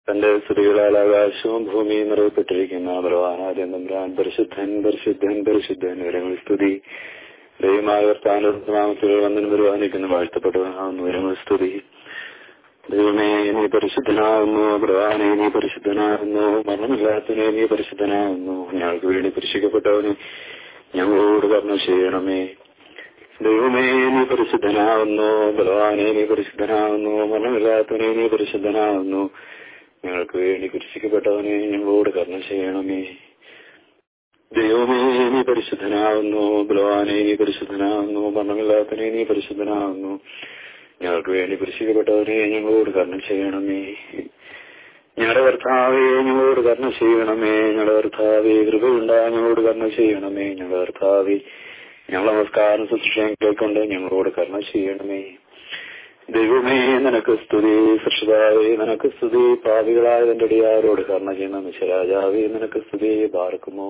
തന്റെ സ്തുതികളാൽ ആകാശവും ഭൂമിയും നിറയപ്പെട്ടിരിക്കുന്ന ബലവാനാദ്യം തമ്പുരാൻ പരിശുദ്ധൻ പരിശുദ്ധൻ പരിശുദ്ധൻ വരങ്ങൾ സ്തുതി ദൈവമായ വർത്താനത്തിൽ വന്നിന് ബലവാനിക്കുന്ന വാഴ്ത്തപ്പെട്ടവനാവുന്നു വരങ്ങൾ സ്തുതി ദൈവമേ നീ പരിശുദ്ധനാകുന്നു ബലവാനെ നീ പരിശുദ്ധനാകുന്നു മരണമില്ലാത്തനെ നീ പരിശുദ്ധനാകുന്നു ഞങ്ങൾക്ക് വേണ്ടി കുരിശിക്കപ്പെട്ടവനെ ഞങ്ങളോട് കർമ്മ ചെയ്യണമേ ദൈവമേ നീ പരിശുദ്ധനാകുന്നു ബലവാനെ നീ പരിശുദ്ധനാകുന്നു മരണമില്ലാത്തവനെ നീ പരിശുദ്ധനാകുന്നു ഞങ്ങൾക്ക് വേണ്ടി കുരിശിക്കപ്പെട്ടവനെ ഞങ്ങളോട് കർമ്മ ചെയ്യണമേ ദൈവമേ നീ പരിശുദ്ധനാകുന്നു ബലവാനെ നീ പരിശുദ്ധനാകുന്നു മരണമില്ലാത്തവനെ നീ പരിശുദ്ധനാകുന്നു ഞങ്ങൾക്ക് വേണ്ടി കുരിശിക്കപ്പെട്ടവനെ ഞങ്ങളോട് കർമ്മ ചെയ്യണമേ ഞങ്ങളുടെ കർത്താവെ ഞങ്ങളോട് കർമ്മ ചെയ്യണമേ ഞങ്ങളുടെ കർത്താവെ കൃപയുണ്ടാ ഞങ്ങളോട് കർമ്മ ചെയ്യണമേ ഞങ്ങളുടെ കർത്താവെ ഞങ്ങൾ നമസ്കാരം ശുശ്രൂഷയും കേൾക്കൊണ്ട് ഞങ്ങളോട് കർമ്മ ചെയ്യണമേ ദൈവമേ നിനക്ക് സ്തുതി സൃഷ്ടാവേ നിനക്ക് സ്തുതി പാപികളായ എന്റെ അടിയാരോട് കർമ്മ ചെയ്യുന്ന മിശരാജാവേ നിനക്ക് സ്തുതി പാർക്കുമോ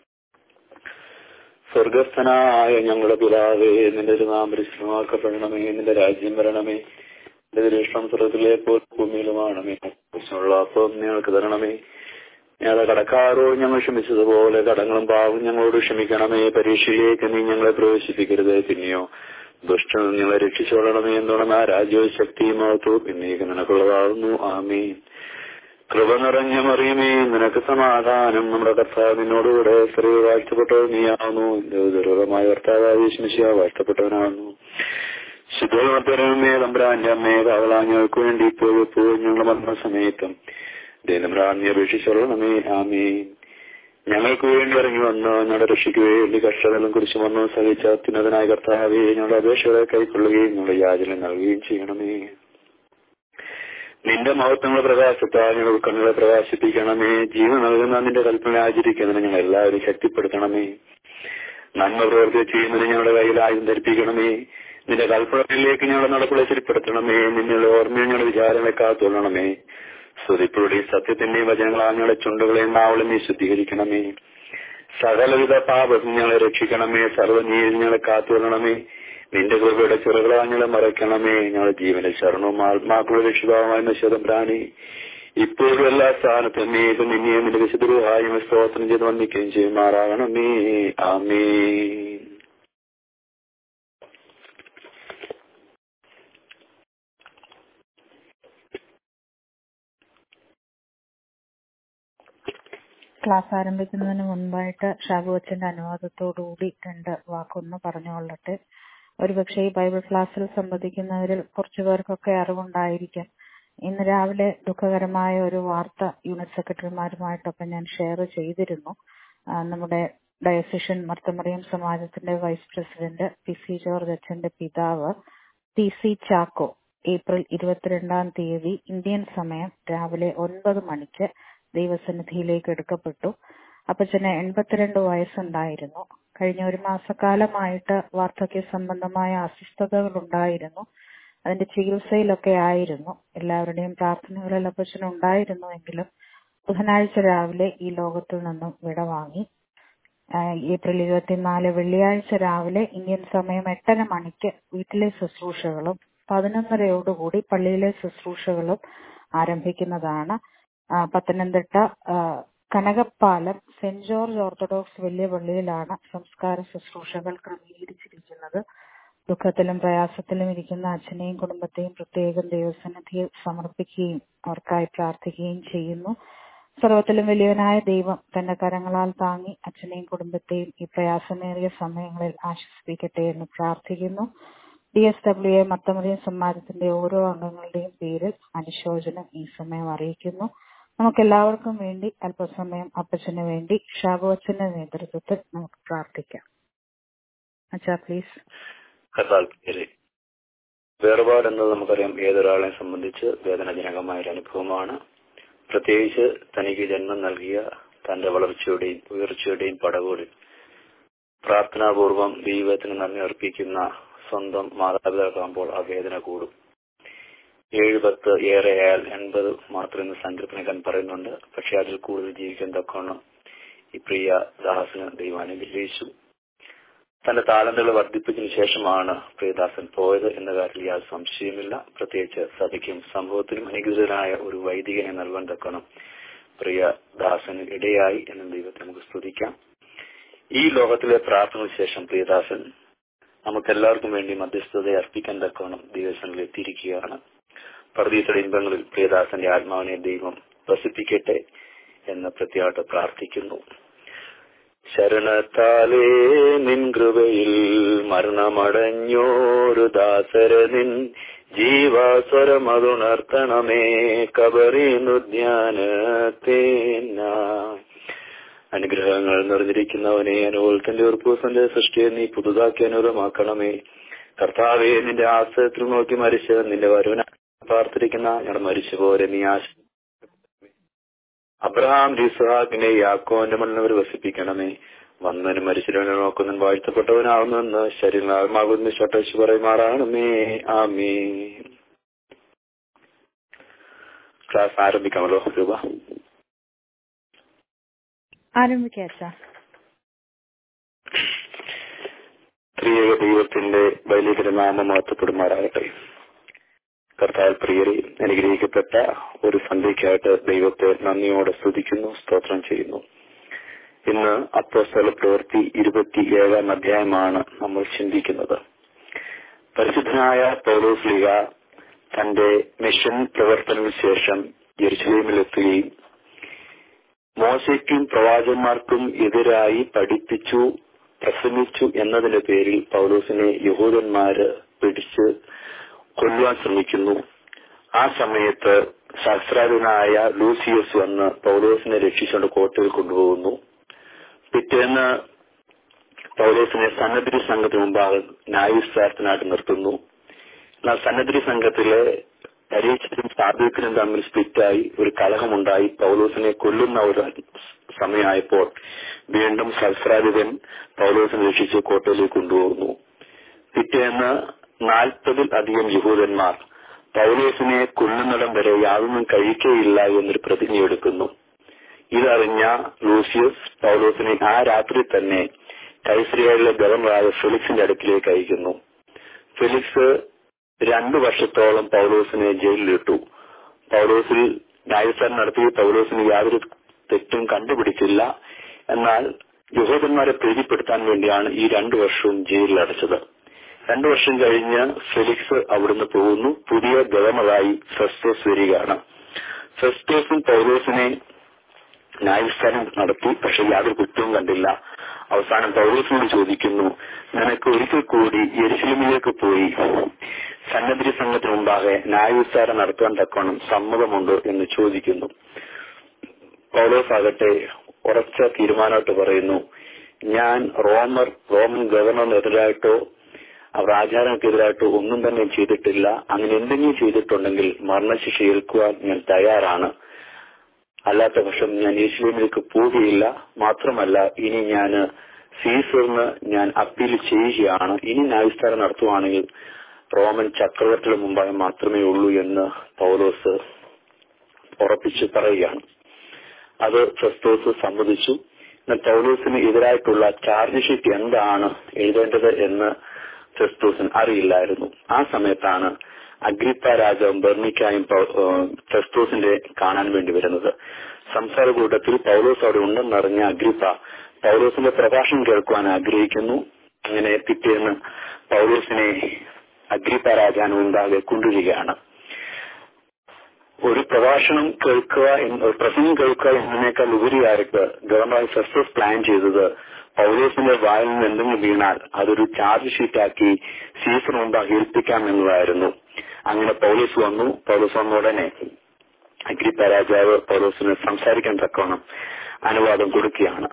സ്വർഗസ്ഥനായ ഞങ്ങളുടെ പിതാവേ നിന്റെ ഒരു നാം പരിശ്രമാക്കപ്പെടണമേ നിന്റെ രാജ്യം വരണമേ നിന്റെ ഇഷ്ടം സ്വർഗത്തിലെ പോൽ ഭൂമിയിലുമാണമേ ഉള്ള അപ്പം ഞങ്ങൾക്ക് തരണമേ ഞങ്ങളുടെ കടക്കാരോട് ഞങ്ങൾ ക്ഷമിച്ചതുപോലെ കടങ്ങളും പാവം ഞങ്ങളോട് ക്ഷമിക്കണമേ പരീക്ഷയിലേക്ക് നീ ഞങ്ങളെ പ്രവേശിപ്പിക്കരുത് പിന്നെയോ ദുഷ്ടൻ ഞങ്ങളെ രക്ഷിച്ചോളണമേ എന്നോണം ആ രാജ്യവും ശക്തിയും മഹത്വവും പിന്നേക്ക് നിനക്കുള്ളതാകുന്നു ആമീൻ കൃപ നിറഞ്ഞ മറിയമേ നിനക്ക് സമാധാനം നമ്മുടെ കർത്താവ് നിന്നോടുകൂടെ സ്ത്രീ വാഴ്ത്തപ്പെട്ടത് നീയാവുന്നു ദുർഗമായ കർത്താവ് യേശുമിശിയ വാഴ്ത്തപ്പെട്ടവനാകുന്നു ശുദ്ധമേ തമ്പ്രാന്റെ അമ്മയെ കാവലാഞ്ഞവർക്ക് വേണ്ടി ഇപ്പോഴും എപ്പോഴും ഞങ്ങൾ വന്ന സമയത്തും ദൈനംബ്രാന്നി അപേക്ഷിച്ചോളണമേ ആമീൻ ഞങ്ങൾക്ക് വേണ്ടി ഇറങ്ങി വന്ന് ഞങ്ങളുടെ രക്ഷയ്ക്ക് വേണ്ടി കഷ്ടതകളും കുറിച്ച് വന്ന് സഹിച്ച അത്യുന്നതനായ കർത്താവെ ഞങ്ങളുടെ അപേക്ഷകളെ കൈക്കൊള്ളുകയും ഞങ്ങളുടെ യാചന നൽകുകയും ചെയ്യണമേ നിന്റെ മഹത്വങ്ങളുടെ പ്രകാശത്താൽ ഞങ്ങൾ കണ്ണുകളെ പ്രകാശിപ്പിക്കണമേ ജീവൻ നൽകുന്ന നിന്റെ കൽപ്പന ആചരിക്കുന്നതിന് ഞങ്ങൾ എല്ലാവരും ശക്തിപ്പെടുത്തണമേ നന്മ പ്രവർത്തി ചെയ്യുന്നതിന് ഞങ്ങളുടെ കയ്യിൽ ആയുധം ധരിപ്പിക്കണമേ നിന്റെ കൽപ്പനയിലേക്ക് ഞങ്ങളുടെ നടപ്പുകളെ ശരിപ്പെടുത്തണമേ നിങ്ങളുടെ ഓർമ്മയെ ഞങ്ങളുടെ വിചാരങ്ങളെ കാത്തുകൊള്ളണമേ സ്തുതിപ്പുകളുടെയും സത്യത്തിന്റെയും വചനങ്ങളാൽ ഞങ്ങളുടെ ചുണ്ടുകളെയും നാവളും നീ ശുദ്ധീകരിക്കണമേ സകലവിധ പാപം ഞങ്ങളെ രക്ഷിക്കണമേ സർവ്വനീതി ഞങ്ങളെ കാത്തുകൊള്ളണമേ നിന്റെ കൃപയുടെ ചിറകളാൽ ഞങ്ങളെ മറയ്ക്കണമേ ഞങ്ങളുടെ ജീവന്റെ ശരണവും ആത്മാക്കളുടെ രക്ഷിതാവുമായ നശ്വതം പ്രാണി ഇപ്പോഴും എല്ലാ സ്ഥാനത്തും നീക്കും നിന്നെയും നിന്റെ വിശുദ്ധരുഹായും സ്തോത്രം ചെയ്ത് വന്നിക്കുകയും ചെയ്യുമാറാകണമേ ആമേ ക്ലാസ് ആരംഭിക്കുന്നതിന് മുൻപായിട്ട് ഷാബു അച്ഛന്റെ അനുവാദത്തോടുകൂടി രണ്ട് വാക്കൊന്ന് പറഞ്ഞുകൊള്ളട്ടെ ഒരുപക്ഷെ ഈ ബൈബിൾ ക്ലാസ്സിൽ സംബന്ധിക്കുന്നവരിൽ കുറച്ചു പേർക്കൊക്കെ അറിവുണ്ടായിരിക്കും ഇന്ന് രാവിലെ ദുഃഖകരമായ ഒരു വാർത്ത യൂണിറ്റ് സെക്രട്ടറിമാരുമായിട്ടൊക്കെ ഞാൻ ഷെയർ ചെയ്തിരുന്നു നമ്മുടെ ഡയസിഷൻ മർത്തമറിയം സമാജത്തിന്റെ vice president P C George അച്ഛന്റെ പിതാവ് ടി സി ചാക്കോ ഏപ്രിൽ ഇരുപത്തിരണ്ടാം തീയതി ഇന്ത്യൻ സമയം രാവിലെ ഒൻപത് മണിക്ക് ദൈവസന്നിധിയിലേക്ക് എടുക്കപ്പെട്ടു അപ്പച്ചന് എൺപത്തിരണ്ട് വയസ്സുണ്ടായിരുന്നു കഴിഞ്ഞ ഒരു മാസക്കാലമായിട്ട് വാർദ്ധക്യ സംബന്ധമായ അസ്വസ്ഥതകൾ ഉണ്ടായിരുന്നു അതിന്റെ ചികിത്സയിലൊക്കെ ആയിരുന്നു എല്ലാവരുടെയും പ്രാർത്ഥനകളിൽ അപ്പച്ചന് ഉണ്ടായിരുന്നു എങ്കിലും ബുധനാഴ്ച രാവിലെ ഈ ലോകത്തിൽ നിന്നും വിടവാങ്ങി ഏപ്രിൽ ഇരുപത്തിനാല് വെള്ളിയാഴ്ച രാവിലെ ഇന്ത്യൻ സമയം എട്ടര മണിക്ക് വീട്ടിലെ ശുശ്രൂഷകളും പതിനൊന്നരയോടുകൂടി പള്ളിയിലെ ശുശ്രൂഷകളും ആരംഭിക്കുന്നതാണ് പത്തനംതിട്ട കനകപ്പാലം സെന്റ് ജോർജ് ഓർത്തഡോക്സ് വലിയ പള്ളിയിലാണ് സംസ്കാര ശുശ്രൂഷകൾ ക്രമീകരിച്ചിരിക്കുന്നത് ദുഃഖത്തിലും പ്രയാസത്തിലും ഇരിക്കുന്ന അച്ഛനെയും കുടുംബത്തെയും പ്രത്യേകം ദൈവസന്നിധിയിൽ സമർപ്പിക്കുകയും അവർക്കായി പ്രാർത്ഥിക്കുകയും ചെയ്യുന്നു സർവത്തിലും വലിയവനായ ദൈവം തന്റെ കരങ്ങളാൽ താങ്ങി അച്ഛനെയും കുടുംബത്തെയും ഈ പ്രയാസമേറിയ സമയങ്ങളിൽ ആശ്വസിപ്പിക്കട്ടെ എന്ന് പ്രാർത്ഥിക്കുന്നു D S W A Marthamariam സമ്മാനത്തിന്റെ ഓരോ അംഗങ്ങളുടെയും പേരിൽ അനുശോചനം ഈ സമയം അറിയിക്കുന്നു നമുക്ക് എല്ലാവർക്കും വേണ്ടി അല്പസമയം അപ്പച്ചന് വേണ്ടി ഷാബു അച്ഛന്റെ നേതൃത്വത്തിൽ നമുക്ക് പ്രാർത്ഥിക്കാം അച്ഛാ പ്ലീസ് കർത്താൽ വേർപാടെന്നത് നമുക്കറിയാം ഏതൊരാളെ സംബന്ധിച്ച് വേദനാജനകമായ ഒരു അനുഭവമാണ് പ്രത്യേകിച്ച് തനിക്ക് ജന്മം നൽകിയ തന്റെ വളർച്ചയുടെയും ഉയർച്ചയുടെയും പടവുകളിൽ പ്രാർത്ഥനാപൂർവം ദൈവത്തിന് നന്ദി അർപ്പിക്കുന്ന സ്വന്തം മാതാപിതാക്കളാകുമ്പോൾ ആ വേദന കൂടും ഏഴ് പത്ത് ഏറെ ആയാൽ എൺപത് മാത്രം ഇന്ന് സങ്കല്പനക്കാൻ പറയുന്നുണ്ട് പക്ഷെ അതിൽ കൂടുതൽ ജീവിക്കാൻ തക്കവണ്ണം ഈ പ്രിയ ദാസിന് ദൈവം അനുഗ്രഹിച്ചു തന്റെ താളന്തകൾ വർദ്ധിപ്പിച്ചതിന് ശേഷമാണ് പ്രിയദാസൻ പോയത് എന്ന കാര്യത്തിൽ യാതൊരു സംശയമില്ല പ്രത്യേകിച്ച് സഭയ്ക്കും സമൂഹത്തിനും അനുഗ്രഹനായ ഒരു വൈദികനെ നൽകാൻ തക്കണം പ്രിയദാസന് ഇടയായി എന്ന ദൈവത്തെ നമുക്ക് സ്തുതിക്കാം ഈ ലോകത്തിലെ പ്രാർത്ഥനയ്ക്ക് ശേഷം പ്രിയദാസൻ നമുക്കെല്ലാവർക്കും വേണ്ടി മധ്യസ്ഥത അർപ്പിക്കാൻ തക്കവണ്ണം ദൈവസനിൽ എത്തിയിരിക്കുകയാണ് പർദീസയുടെ ഇൻപങ്ങളിൽ പ്രിയദാസന്റെ ആത്മാവിനെ ദൈവം വസിപ്പിക്കട്ടെ എന്ന് പ്രത്യേകമായിട്ട് പ്രാർത്ഥിക്കുന്നു ശരണത്താലേ നിൻ കൃപയിൽ മരണമടഞ്ഞോരു ദാസരനിൻ ജീവാസ്വരമതുണർത്തണമേ കബറിനുദ്യാനത്തേന അനുഗ്രഹങ്ങൾ നിറഞ്ഞിരിക്കുന്നവനെ അനുകൂലത്തിന്റെ ഉറപ്പൂസന്റെ സൃഷ്ടിയെ നീ പുതുതാക്കി അനുകൂലമാക്കണമേ കർത്താവെ നിന്റെ ആശ്രയത്തിൽ നോക്കി മരിച്ച് നിന്റെ വരുവന പാർത്തിരിക്കുന്ന ഞങ്ങൾ മരിച്ചുപോലെ നീ ആശ അബ്രഹാം ലിസ്ഹാഖിനെ യാക്കോന്റെ മണ്ണവർ വസിപ്പിക്കണമേ വന്നനും മരിച്ചവനെ നോക്കുന്നൻ വാഴ്ത്തപ്പെട്ടവനാവുന്നെന്ന് ശരീരമാകുന്ന ചട്ടച്ചു പറയുമാറാണമേ ആമേ ക്ലാസ് ആരംഭിക്കാമല്ലോ രൂപ ആരംഭിക്കാം അച്ഛാ പ്രിയ ദൈവത്തിന്റെ വലിയ നാമം മഹത്വപ്പെടുമാറാകട്ടെ കർത്താൽ പ്രിയരെ അനുഗ്രഹിക്കപ്പെട്ട ഒരു സന്ധ്യയ്ക്കായിട്ട് ദൈവത്തെ നന്ദിയോടെ സ്തുതിക്കുന്നു സ്തോത്രം ചെയ്യുന്നു ഇന്ന് അപ്പോസ്തല പ്രവൃത്തി ഇരുപത്തിയേഴാം അധ്യായമാണ് നമ്മൾ ചിന്തിക്കുന്നത് പരിശുദ്ധനായ പൗലോസ്ലിക തന്റെ മിഷൻ പ്രവർത്തനത്തിന് ശേഷം ജെറുസലേമിലെത്തുകയും മോശയ്ക്കും പ്രവാചകന്മാർക്കും എതിരായി പഠിപ്പിച്ചു പ്രസംഗിച്ചു എന്നതിന്റെ പേരിൽ പൗലോസിനെ യഹൂദന്മാര് പിടിച്ച് കൊല്ലുവാൻ ശ്രമിക്കുന്നു ആ സമയത്ത് ശാസ്ത്രാധിനായ ലൂസിയസ് വന്ന് പൗലോസിനെ രക്ഷിച്ചുകൊണ്ട് കോട്ടയിൽ കൊണ്ടുപോകുന്നു പിറ്റേന്ന് പൗലോസിനെ സന്നദ്ധി സംഘത്തിന് മുമ്പാകെ ന്യായവിസ്താരത്തിനായിട്ട് നിർത്തുന്നു എന്നാൽ സന്നദ്ധി സംഘത്തിലെ പരീക്ഷനും സാധുക്കനും തമ്മിൽ സ്പ്ലിറ്റായി ഒരു കലഹമുണ്ടായി പൗലോസിനെ കൊല്ലുന്ന ഒരു സമയമായപ്പോൾ വീണ്ടും സഹസ്രാധിപൻ പൗലോസിനെ രക്ഷിച്ച് കോട്ടയിലേക്ക് കൊണ്ടുപോകുന്നു പിറ്റേന്ന് നാൽപ്പതിൽ അധികം യഹൂദന്മാർ പൗലോസിനെ കൊല്ലുന്നിടം വരെ യാതൊന്നും കഴിക്കുകയില്ല എന്നൊരു പ്രതിജ്ഞയെടുക്കുന്നു ഇതറിഞ്ഞ ലൂസിയസ് പൗലോസിനെ ആ രാത്രി തന്നെ കൈസരിയയിലെ ഗവർണറായ ഫെലിക്സിന്റെ അടുക്കിലേക്ക് അയക്കുന്നു ഫെലിക്സ് രണ്ടു വർഷത്തോളം പൗലോസിനെ ജയിലിലിട്ടു പൗലോസിൽ ന്യായസ്ഥാനം നടത്തി പൗലോസിന് യാതൊരു തെറ്റും കണ്ടുപിടിച്ചില്ല എന്നാൽ യഹൂദന്മാരെ പ്രീതിപ്പെടുത്താൻ വേണ്ടിയാണ് ഈ രണ്ടു വർഷവും ജയിലിൽ അടച്ചത് രണ്ടു വർഷം കഴിഞ്ഞ് ഫെലിക്സ് അവിടുന്ന് പോകുന്നു പുതിയ ഗവർണറായി ഫെസ്റ്റോസ് വരികയാണ് ഫെസ്റ്റോസും പൗലോസിനെ ന്യായസ്ഥാനം നടത്തി പക്ഷെ യാതൊരു കുറ്റവും കണ്ടില്ല അവസാനം പൗലോസിനോട് ചോദിക്കുന്നു നിനക്ക് ഒരിക്കൽ കൂടി യെരുസലേമിലേക്ക് പോയി സന്നദ്ധി സംഘത്തിന് മുമ്പാകെ ന്യായവിസ്താരം നടത്താൻ തക്കോണം സമ്മതമുണ്ടോ എന്ന് ചോദിക്കുന്നു പൗലോസ് ആകട്ടെ ഉറച്ച തീരുമാനമായിട്ട് പറയുന്നു ഞാൻ റോമർ റോമൻ ഗവർണറിനെതിരായിട്ടോ അവർ ആചാരങ്ങൾക്കെതിരായിട്ടോ ഒന്നും തന്നെ ചെയ്തിട്ടില്ല അങ്ങനെ എന്തെങ്കിലും ചെയ്തിട്ടുണ്ടെങ്കിൽ മരണശിക്ഷ ഏൽക്കുവാൻ ഞാൻ തയ്യാറാണ് അല്ലാത്ത പക്ഷം ഞാൻ യേശുവിലേക്ക് പോവുകയില്ല മാത്രമല്ല ഇനി ഞാൻ സീസറിന് ഞാൻ അപ്പീൽ ചെയ്യുകയാണ് ഇനി ന്യായവിസ്താരം നടത്തുവാണെങ്കിൽ റോമൻ ചക്രവർത്തിയുടെ മുമ്പായി മാത്രമേ ഉള്ളൂ എന്ന് പൗലോസ് ഉറപ്പിച്ച് പറയുകയാണ് അത് ഫെസ്തോസ് സമ്മതിച്ചു എന്നാൽ പൗലോസിന് എതിരായിട്ടുള്ള ചാർജ് ഷീറ്റ് എന്താണ് എഴുതേണ്ടത് എന്ന് ഫെസ്തോസിന് അറിയില്ലായിരുന്നു ആ സമയത്താണ് അഗ്രിപ്പ രാജാവും ബെർണിക്കായും ഫെസ്തോസിന്റെ കാണാൻ വേണ്ടി വരുന്നത് സംസാര കൂട്ടത്തിൽ പൗലോസ് അവിടെ ഉണ്ടെന്നറിഞ്ഞ അഗ്രിപ്പ പൗലോസിന്റെ പ്രഭാഷണം കേൾക്കുവാൻ ആഗ്രഹിക്കുന്നു അങ്ങനെ പിറ്റേന്ന് പൗലോസിനെ അഗ്രിപ്പ രാജാന് മുമ്പാകെ കൊണ്ടുവരികയാണ് ഒരു പ്രഭാഷണം കേൾക്കുക ഒരു പ്രസംഗം കേൾക്കുക എന്നതിനേക്കാൾ ഉപരിയായിട്ട് ഗവർണർ ഫെസ്റ്റോസ് പ്ലാൻ ചെയ്തത് പൗലോസിന്റെ വായിൽ നിന്ന് എന്തെങ്കിലും വീണാൽ അതൊരു ചാർജ് ഷീറ്റാക്കി സീസർ മുമ്പാകെ ഏൽപ്പിക്കാം എന്നതായിരുന്നു അങ്ങനെ പൗലോസ് വന്നു പൗലോസ് വന്ന ഉടനെ അഗ്രിപ്പ രാജാവ് പൗലോസിന് സംസാരിക്കാൻ തക്കവണ്ണം അനുവാദം കൊടുക്കുകയാണ്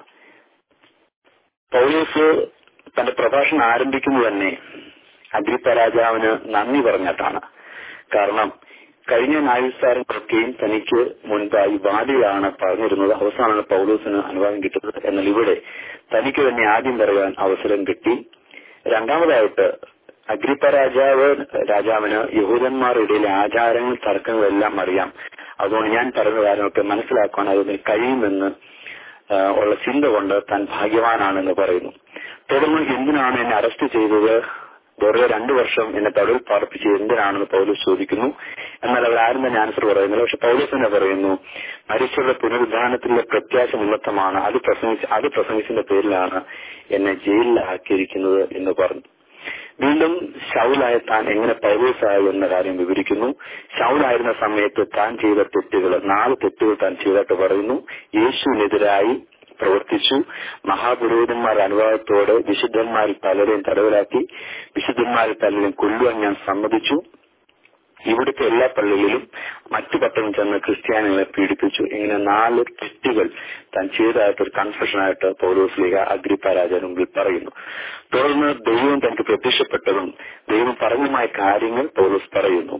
പൗലോസ് തന്റെ പ്രഭാഷണം ആരംഭിക്കുന്നത് തന്നെ അഗ്രിപ്പ രാജാവിന് നന്ദി പറഞ്ഞിട്ടാണ് കാരണം കഴിഞ്ഞ ന്യായവിസ്താരങ്ങളൊക്കെയും തനിക്ക് മുൻപായി വാദിയാണ് പറഞ്ഞിരുന്നത് അവസാനമാണ് പൗലോസിന് അനുവാദം കിട്ടുന്നത് എന്നാൽ ഇവിടെ തനിക്ക് തന്നെ ആദ്യം പറയാൻ അവസരം കിട്ടി രണ്ടാമതായിട്ട് അഗ്രിപ്പ രാജാവ് രാജാവിന് യഹൂദന്മാരുടെ ഇടയിലെ ആചാരങ്ങൾ തർക്കങ്ങളെല്ലാം അറിയാം അതുകൊണ്ട് ഞാൻ പറഞ്ഞ കാര്യമൊക്കെ മനസ്സിലാക്കാൻ അതിന് കഴിയുമെന്ന് ഉള്ള ചിന്ത കൊണ്ട് താൻ ഭാഗ്യവാനാണെന്ന് പറയുന്നു തുടർന്ന് എന്തിനാണ് എന്നെ അറസ്റ്റ് ചെയ്തത് വെറുതെ രണ്ടു വർഷം എന്നെ തടവിൽ പാർപ്പിച്ച് എന്തിനാണെന്ന് പൗലോസ് ചോദിക്കുന്നു എന്നാൽ അവർ ആരും തന്നെ ആൻസർ പറയുന്നില്ല പക്ഷെ പൗലോസ് തന്നെ പറയുന്നു മരിച്ചവരുടെ പുനരുദ്ധാനത്തിലെ പ്രത്യാശ നിമിത്തമാണ് അത് പ്രസംഗിച്ച് അത് പ്രസംഗിച്ചതിന്റെ പേരിലാണ് എന്നെ ജയിലിലാക്കിയിരിക്കുന്നത് എന്ന് പറഞ്ഞു വീണ്ടും ഷൗലായ താൻ എങ്ങനെ പൗലോസായി എന്ന കാര്യം വിവരിക്കുന്നു ഷൗലായിരുന്ന സമയത്ത് താൻ ചെയ്ത തെറ്റുകൾ നാല് തെറ്റുകൾ താൻ ചെയ്തിട്ട് പറയുന്നു യേശുവിനെതിരായി പ്രവർത്തിച്ചു മഹാപുരോഹിതന്മാരുടെ അനുഭവത്തോടെ വിശുദ്ധന്മാരിൽ പലരെയും തടവിലാക്കി വിശുദ്ധന്മാരിൽ പലരെയും കൊല്ലുവാൻ ഞാൻ സമ്മതിച്ചു ഇവിടുത്തെ എല്ലാ പള്ളികളിലും മറ്റു പട്ടണം ചെന്ന് ക്രിസ്ത്യാനികളെ പീഡിപ്പിച്ചു ഇങ്ങനെ നാല് തെറ്റുകൾ താൻ ചെയ്തതായിട്ട് ഒരു കൺഫെഷനായിട്ട് പൗലോസ് ലീഗ അഗ്രിപ്പ രാജാവിന് മുമ്പിൽ പറയുന്നു തുടർന്ന് ദൈവം തനിക്ക് പ്രത്യക്ഷപ്പെട്ടതും ദൈവം പറഞ്ഞതുമായ കാര്യങ്ങൾ പൗലോസ് പറയുന്നു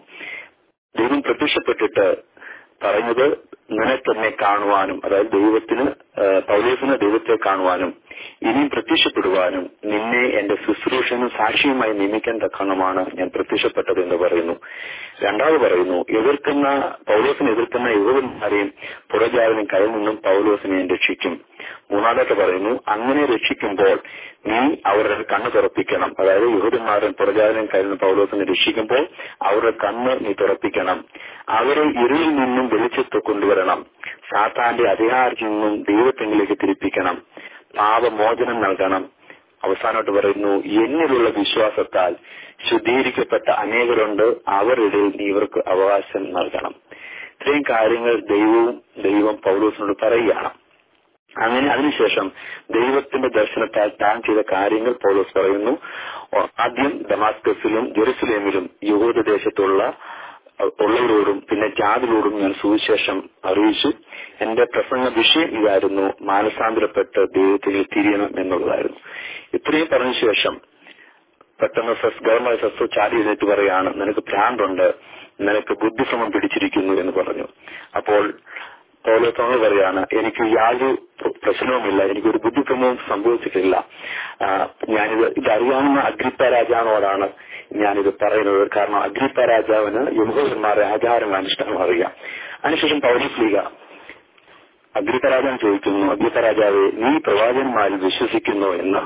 ദൈവം പ്രത്യക്ഷപ്പെട്ടിട്ട് പറഞ്ഞത് നിനക്കെന്നെ കാണുവാനും അതായത് ദൈവത്തിന് പൗലോസിന് ദൈവത്തെ കാണുവാനും ഇനിയും പ്രത്യക്ഷപ്പെടുവാനും നിന്നെ എന്റെ ശുശ്രൂഷനും സാക്ഷിയുമായി നിയമിക്കാൻ തക്കണമാണ് ഞാൻ പ്രത്യക്ഷപ്പെട്ടത് എന്ന് പറയുന്നു രണ്ടാമത് പറയുന്നു എതിർക്കുന്ന പൗലോസിനെ എതിർക്കുന്ന യുവകന്മാരെയും പുറജാതിനും കയ്യിൽ നിന്നും പൗലോസിനെ ഞാൻ രക്ഷിക്കും മൂന്നാമതായിട്ട് പറയുന്നു അങ്ങനെ രക്ഷിക്കുമ്പോൾ നീ അവരുടെ കണ്ണ് തുറപ്പിക്കണം അതായത് യഹൂദന്മാരും പുറജാതിനും കയ്യിൽ നിന്ന് പൗലോസിനെ രക്ഷിക്കുമ്പോൾ അവരുടെ കണ്ണ് നീ തുറപ്പിക്കണം അവരെ ഇരുളിൽ നിന്നും വെളിച്ചത്ത് കൊണ്ടുവരണം സാത്താന്റെ അധികാരത്തിൽ നിന്നും ദൈവത്തെങ്കിലേക്ക് തിരിപ്പിക്കണം പാപമോചനം നൽകണം അവസാനമായിട്ട് പറയുന്നു എന്നിലുള്ള വിശ്വാസത്താൽ ശുദ്ധീകരിക്കപ്പെട്ട അനേകരുണ്ട് അവരുടെ നീ ഇവർക്ക് അവകാശം നൽകണം ഇത്രയും കാര്യങ്ങൾ ദൈവവും ദൈവം പൗലോസിനോട് പറയുകയാണ് അങ്ങനെ അതിനുശേഷം ദൈവത്തിന്റെ ദർശനത്താൽ താൻ ചെയ്ത കാര്യങ്ങൾ പൗലോസ് പറയുന്നു ആദ്യം ഡമാസ്കസിലും ജെറുസലേമിലും യഹൂദദേശത്തുള്ള ഉള്ളവരോടും പിന്നെ ജാതിലോടും ഞാൻ സുവിശേഷം അറിയിച്ചു എന്റെ പ്രസംഗ വിഷയം ഇതായിരുന്നു മാനസാന്തരപ്പെട്ട് ദൈവത്തിൽ തിരിയണം എന്നുള്ളതായിരുന്നു ഇത്രയും പറഞ്ഞ ശേഷം പെട്ടെന്ന് സെസ് ഗവർണർ സെസ് ചാടി എഴുന്നേറ്റ് പറയാണ് നിനക്ക് ഭ്രാന്തുണ്ട് നിനക്ക് ബുദ്ധിഭ്രമം പിടിച്ചിരിക്കുന്നു എന്ന് പറഞ്ഞു അപ്പോൾ പൗലോത്തോങ്ങൾ പറയാണ് എനിക്ക് യാതൊരു പ്രശ്നവുമില്ല എനിക്കൊരു ബുദ്ധിഭ്രമവും സംഭവിച്ചിട്ടില്ല ഞാനിത് ഇതറിയാവുന്ന അഗ്രിപ്പ രാജാവിനോടാണ് ഞാനിത് പറയുന്നത് കാരണം അഗ്രിപ്പ രാജാവിന് യഹൂദന്മാരെ ആചാരം അനുഷ്ഠാനം അറിയാം അതിനുശേഷം പൗലോസ് ലീഗ അഗ്രിപ്പ രാജാൻ ചോദിക്കുന്നു അഗ്രിപ്പ രാജാവെ നീ പ്രവാചകന്മാരിൽ വിശ്വസിക്കുന്നു എന്ന്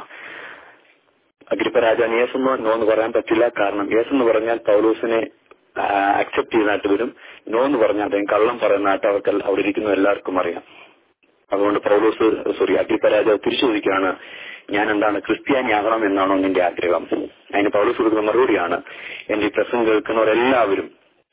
അഗ്രിപ്പ രാജാൻ യേസ് എന്നോ നോ എന്ന് പറയാൻ പറ്റില്ല കാരണം യേസ് എന്ന് പറഞ്ഞാൽ പൗലോസിനെ അക്സെപ്റ്റ് ചെയ്യുന്നതായിട്ട് വരും നോ എന്ന് പറഞ്ഞാൽ അദ്ദേഹം കള്ളം പറയുന്നതായിട്ട് അവർക്ക് അവിടെ ഇരിക്കുന്ന എല്ലാവർക്കും അറിയാം അതുകൊണ്ട് പൗലോസ് സോറി അഗ്രിപ്പ രാജാവ് തിരിച്ചു ചോദിക്കുകയാണ് ഞാൻ എന്താണ് ക്രിസ്ത്യാനിയാകണം എന്നാണോ നിന്റെ ആഗ്രഹം അതിന് പൗലോസ് കൊടുക്കുന്ന മറുപടിയാണ് എന്റെ ഈ പ്രസംഗം കേൾക്കുന്നവരെല്ലാവരും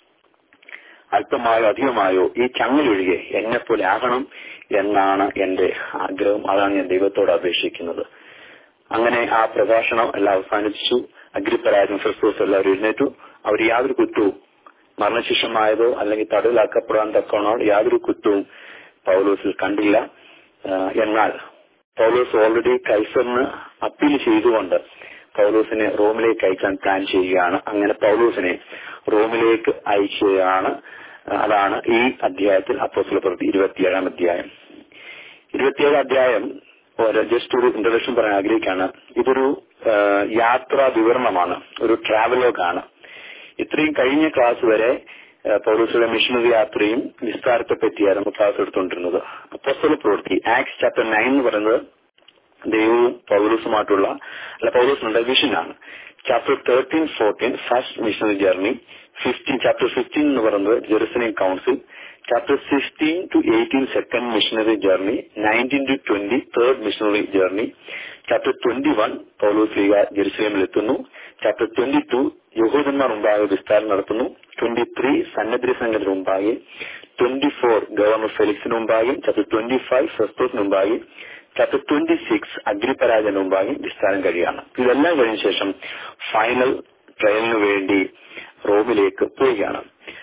അല്പമായോ അധികമായോ ഈ ചങ്ങലൊഴികെ എന്നെ പോലെ ആകണം എന്നാണ് എന്റെ ആഗ്രഹം അതാണ് ഞാൻ ദൈവത്തോട് അപേക്ഷിക്കുന്നത് അങ്ങനെ ആ പ്രഭാഷണം എല്ലാം അവസാനിച്ചു അഗ്രിപ്പരാജൻ ക്രിസ്തുസ് എല്ലാവരും എഴുന്നേറ്റു അവർ യാതൊരു കുറ്റവും മരണശിക്ഷമായതോ അല്ലെങ്കിൽ തടവിലാക്കപ്പെടാൻ തക്കണോ യാതൊരു കുറ്റവും പൗലോസിൽ കണ്ടില്ല എന്നാൽ പൗലോസ് ഓൾറെഡി കൈസറിന് അപ്പീൽ ചെയ്തുകൊണ്ട് പൗലോസിനെ റോമിലേക്ക് അയക്കാൻ പ്ലാൻ ചെയ്യുകയാണ് അങ്ങനെ പൗലോസിനെ റോമിലേക്ക് അയക്കുകയാണ് അതാണ് ഈ അധ്യായത്തിൽ അപ്പോസ്തല പ്രവൃത്തി ഇരുപത്തിയേഴാം അധ്യായം ഇരുപത്തിയേഴാം അധ്യായം ജസ്റ്റ് ഒരു ഇൻട്രഡക്ഷൻ പറയാൻ ആഗ്രഹിക്കുകയാണ് ഇതൊരു യാത്രാ വിവരണമാണ് ഒരു ട്രാവലോഗാണ് ഇത്രയും കഴിഞ്ഞ ക്ലാസ് വരെ പൗരസ്വയുടെ മിഷണറി യാത്രയും വിസ്താരത്തെ പറ്റിയായിരുന്നു ക്ലാസ് എടുത്തുകൊണ്ടിരുന്നത് അപ്പോസ്തല പ്രവൃത്തി ആക്സ് ചാപ്റ്റർ നയൻ എന്ന് പറയുന്നത് ദൈവവും പൗരസുമായിട്ടുള്ള അല്ല പൗരസിനുള്ള വിഷനാണ് chapter thirteen fourteen first missionary journey fifteen chapter fifteen എന്ന് പറയുന്നത് Jerusalem council chapter sixteen to eighteen second missionary journey nineteen to twenty third missionary journey chapter twenty one പൗലോസ് ലീഗ ജെറുസലേമിൽ എത്തുന്നു ചാപ്റ്റർ ട്വന്റി ടു യഹൂദന്മാർ മുമ്പാകെ വിസ്താരം നടത്തുന്നു ട്വന്റി ത്രീ സന്നദ്ധ സംഘത്തിന് മുമ്പാകെ ട്വന്റി ഫോർ ഗവർണർ ഫെലിക്സിന് മുമ്പാകെ ചാപ്റ്റർ ട്വന്റി ഫൈവ് ഫെസ്തോസിന് മുമ്പാകെ ചാപ്റ്റർ ട്വന്റി സിക്സ് അഗ്രിപരാജന് മുമ്പാകെ വിസ്താരം കഴിയാണ് ഇതെല്ലാം കഴിഞ്ഞ ശേഷം ഫൈനൽ ട്രയലിന് വേണ്ടി റോമിലേക്ക് പോവുകയാണ്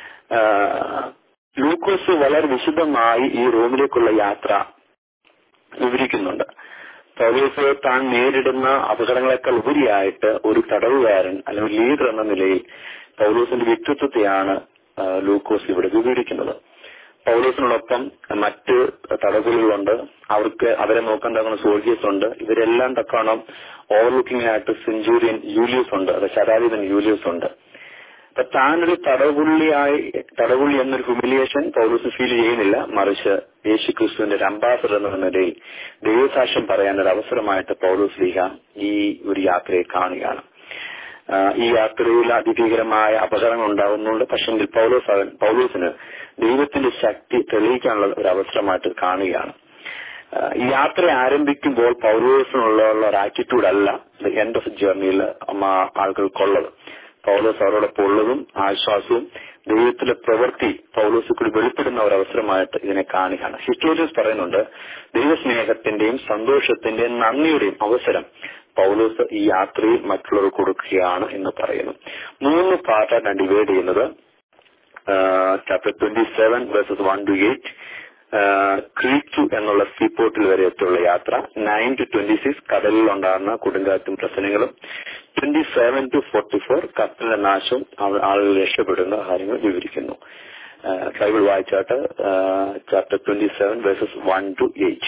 ലൂക്കോസ് വളരെ വിശദമായി ഈ റോമിലേക്കുള്ള യാത്ര വിവരിക്കുന്നുണ്ട് പൗലോസ് താൻ നേരിടുന്ന അപകടങ്ങളെക്കാൾ ഉപരിയായിട്ട് ഒരു തടവുകാരൻ അല്ലെങ്കിൽ ലീഡർ എന്ന നിലയിൽ പൗലോസിന്റെ വ്യക്തിത്വത്തെയാണ് ലൂക്കോസ് ഇവിടെ വിവരിക്കുന്നത് പൗലോസിനോടൊപ്പം മറ്റ് തടവുകളുണ്ട് അവർക്ക് അവരെ നോക്കാൻ തക്കുന്ന സോൾജിയേഴ്സ് ഉണ്ട് ഇവരെല്ലാം തക്കണം ഓവർലുക്കിംഗ് ആയിട്ട് സെഞ്ചൂറിയൻ യൂലിയസ് ഉണ്ട് അത് ശതാധിപൻ യൂലിയസ് ഉണ്ട് അപ്പൊ താനൊരു തടവുള്ളിയായി തടവുള്ളി എന്നൊരു ഹ്യൂമിലിയേഷൻ പൗലോസ് ഫീൽ ചെയ്യുന്നില്ല മറിച്ച് യേശു ക്രിസ്തുവിന്റെ ഒരു അംബാസഡർ എന്ന നിലയിൽ ദൈവസാക്ഷ്യം പറയാൻ ഒരു അവസരമായിട്ട് പൗലോസ് ലീഹ ഈ ഒരു യാത്രയെ കാണുകയാണ് ആ, ഈ യാത്രയിൽ അതിഭീകരമായ അപകടങ്ങൾ ഉണ്ടാകുന്നുണ്ട് പക്ഷെങ്കിൽ പൗലോസ് അവൻ പൗലോസിന് ദൈവത്തിന്റെ ശക്തി തെളിയിക്കാനുള്ള ഒരു അവസരമായിട്ട് കാണുകയാണ് ആ, ഈ യാത്ര ആരംഭിക്കുമ്പോൾ പൗലോസിനുള്ള ഒരു ആറ്റിറ്റ്യൂഡ് അല്ല എൻഡ് ഓഫ് ജേർണിയിൽ ആളുകൾക്കുള്ളത് പൗലോസ് അവരോടൊപ്പം ഉള്ളതും ആശ്വാസവും ദൈവത്തിലെ പ്രവൃത്തി പൗലോസ് കൂടി വെളിപ്പെടുന്ന ഒരു അവസരമായിട്ട് ഇതിനെ കാണുകയാണ് ഹിസ്റ്റോറിയൻസ് പറയുന്നുണ്ട് ദൈവസ്നേഹത്തിന്റെയും സന്തോഷത്തിന്റെയും നന്ദിയുടെയും അവസരം പൗലോസ് ഈ യാത്രയിൽ മറ്റുള്ളവർക്ക് കൊടുക്കുകയാണ് എന്ന് പറയുന്നു മൂന്ന് പാർട്ടായിട്ടാണ് ഡിവൈഡ് ചെയ്യുന്നത് chapter twenty seven verses one to eight Crete എന്നുള്ള സീപോർട്ടിൽ വരെ എത്തിയുള്ള യാത്ര നയൻ ടു ട്വന്റി സിക്സ് കടലിൽ ഉണ്ടാകുന്ന കൊടുങ്കാറ്റും പ്രശ്നങ്ങളും twenty seven to forty four കപ്പലിന്റെ നാശവും അവ- ആളുകൾ രക്ഷപ്പെടുന്ന കാര്യങ്ങൾ വിവരിക്കുന്നു ആഹ് ബൈബിൾ വായിച്ചാട്ട് chapter twenty seven verses one to eight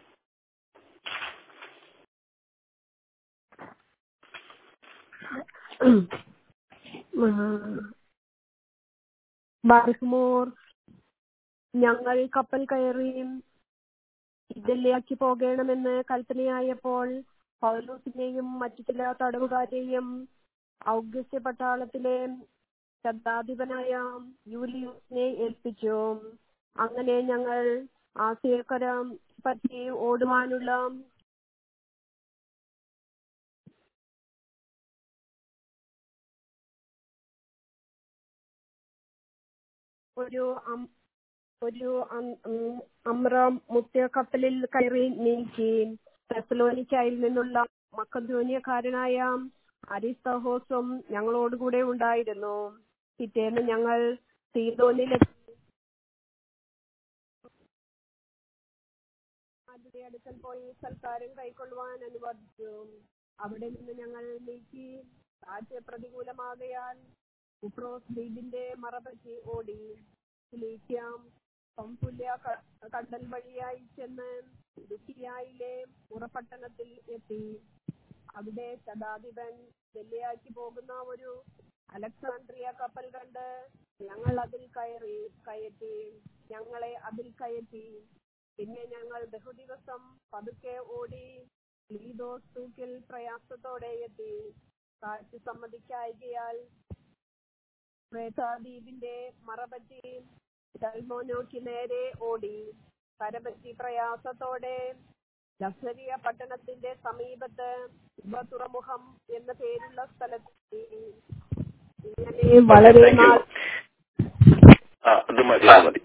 ബാർഹ്മോർ ഞങ്ങൾ കപ്പൽ കയറി ഇതല്ലേക്ക് പോകണമെന്ന് കൽപ്പനയായപ്പോൾ പൗലോസിനെയും മറ്റു ചില തടവുകാരെയും ഔഗസ്ത്യ പട്ടാളത്തിലെ ശബ്ദാധിപനായ യൂലിയൂസിനെ ഏൽപ്പിച്ചു അങ്ങനെ ഞങ്ങൾ ആസിയക്കര പറ്റി ഓടുവാനുള്ള ഒരു അം- ഒരു അം- ഉം അമ്രം മുത്തിയ കപ്പലിൽ കയറി നീക്കി തെസലോനിക്കായിൽ നിന്നുള്ള മക്കധോനിയക്കാരനായ അരിസ്തഹോസും ഞങ്ങളോടുകൂടെ ഉണ്ടായിരുന്നു പിറ്റേന്ന് ഞങ്ങൾ സീതോനിലെത്തി ആരുടെ അടുക്കൽ പോയി സൽക്കാരം കൈക്കൊള്ളുവാൻ അനുവദിച്ചു അവിടെ നിന്ന് ഞങ്ങൾ നീക്കി കാറ്റ് പ്രതികൂലമാകയാൽ ഉപ്രോസ് ദ്വീപിന്റെ മറപറ്റി ഓടി ലീക്യാം പമ്പുല്യ ക- കടൽ വഴിയായി ചെന്ന് ദുഃഖിയായിലെ ഉറപട്ടണത്തിൽ എത്തി അവിടെ ശതാധിപൻ ഡൽഹിയാക്കി പോകുന്ന ഒരു അലക്സാണ്ട്രിയ കപ്പൽ കണ്ട് ഞങ്ങൾ അതിൽ കയറി കയറ്റി ഞങ്ങളെ അതിൽ കയറ്റി പിന്നെ ഞങ്ങൾ ബഹുദിവസം പതുക്കെ ഓടി ലീദോസ് തൂക്കിൽ പ്രയാസത്തോടെ എത്തി കാറ്റ് സമ്മതിക്കായികയാൽ പ്രേതാദ്വീപിന്റെ മറപറ്റി ഡൽമോനോക്ക് നേരെ ഓടി കരപറ്റി പ്രയാസത്തോടെ ലസരിയ പട്ടണത്തിന്റെ സമീപത്ത് ഉപ തുറമുഖം എന്ന പേരുള്ള സ്ഥലത്തെത്തി ഇങ്ങനെ വളരെ താങ്ക് യു നാൾ അത് മതി അത് മതി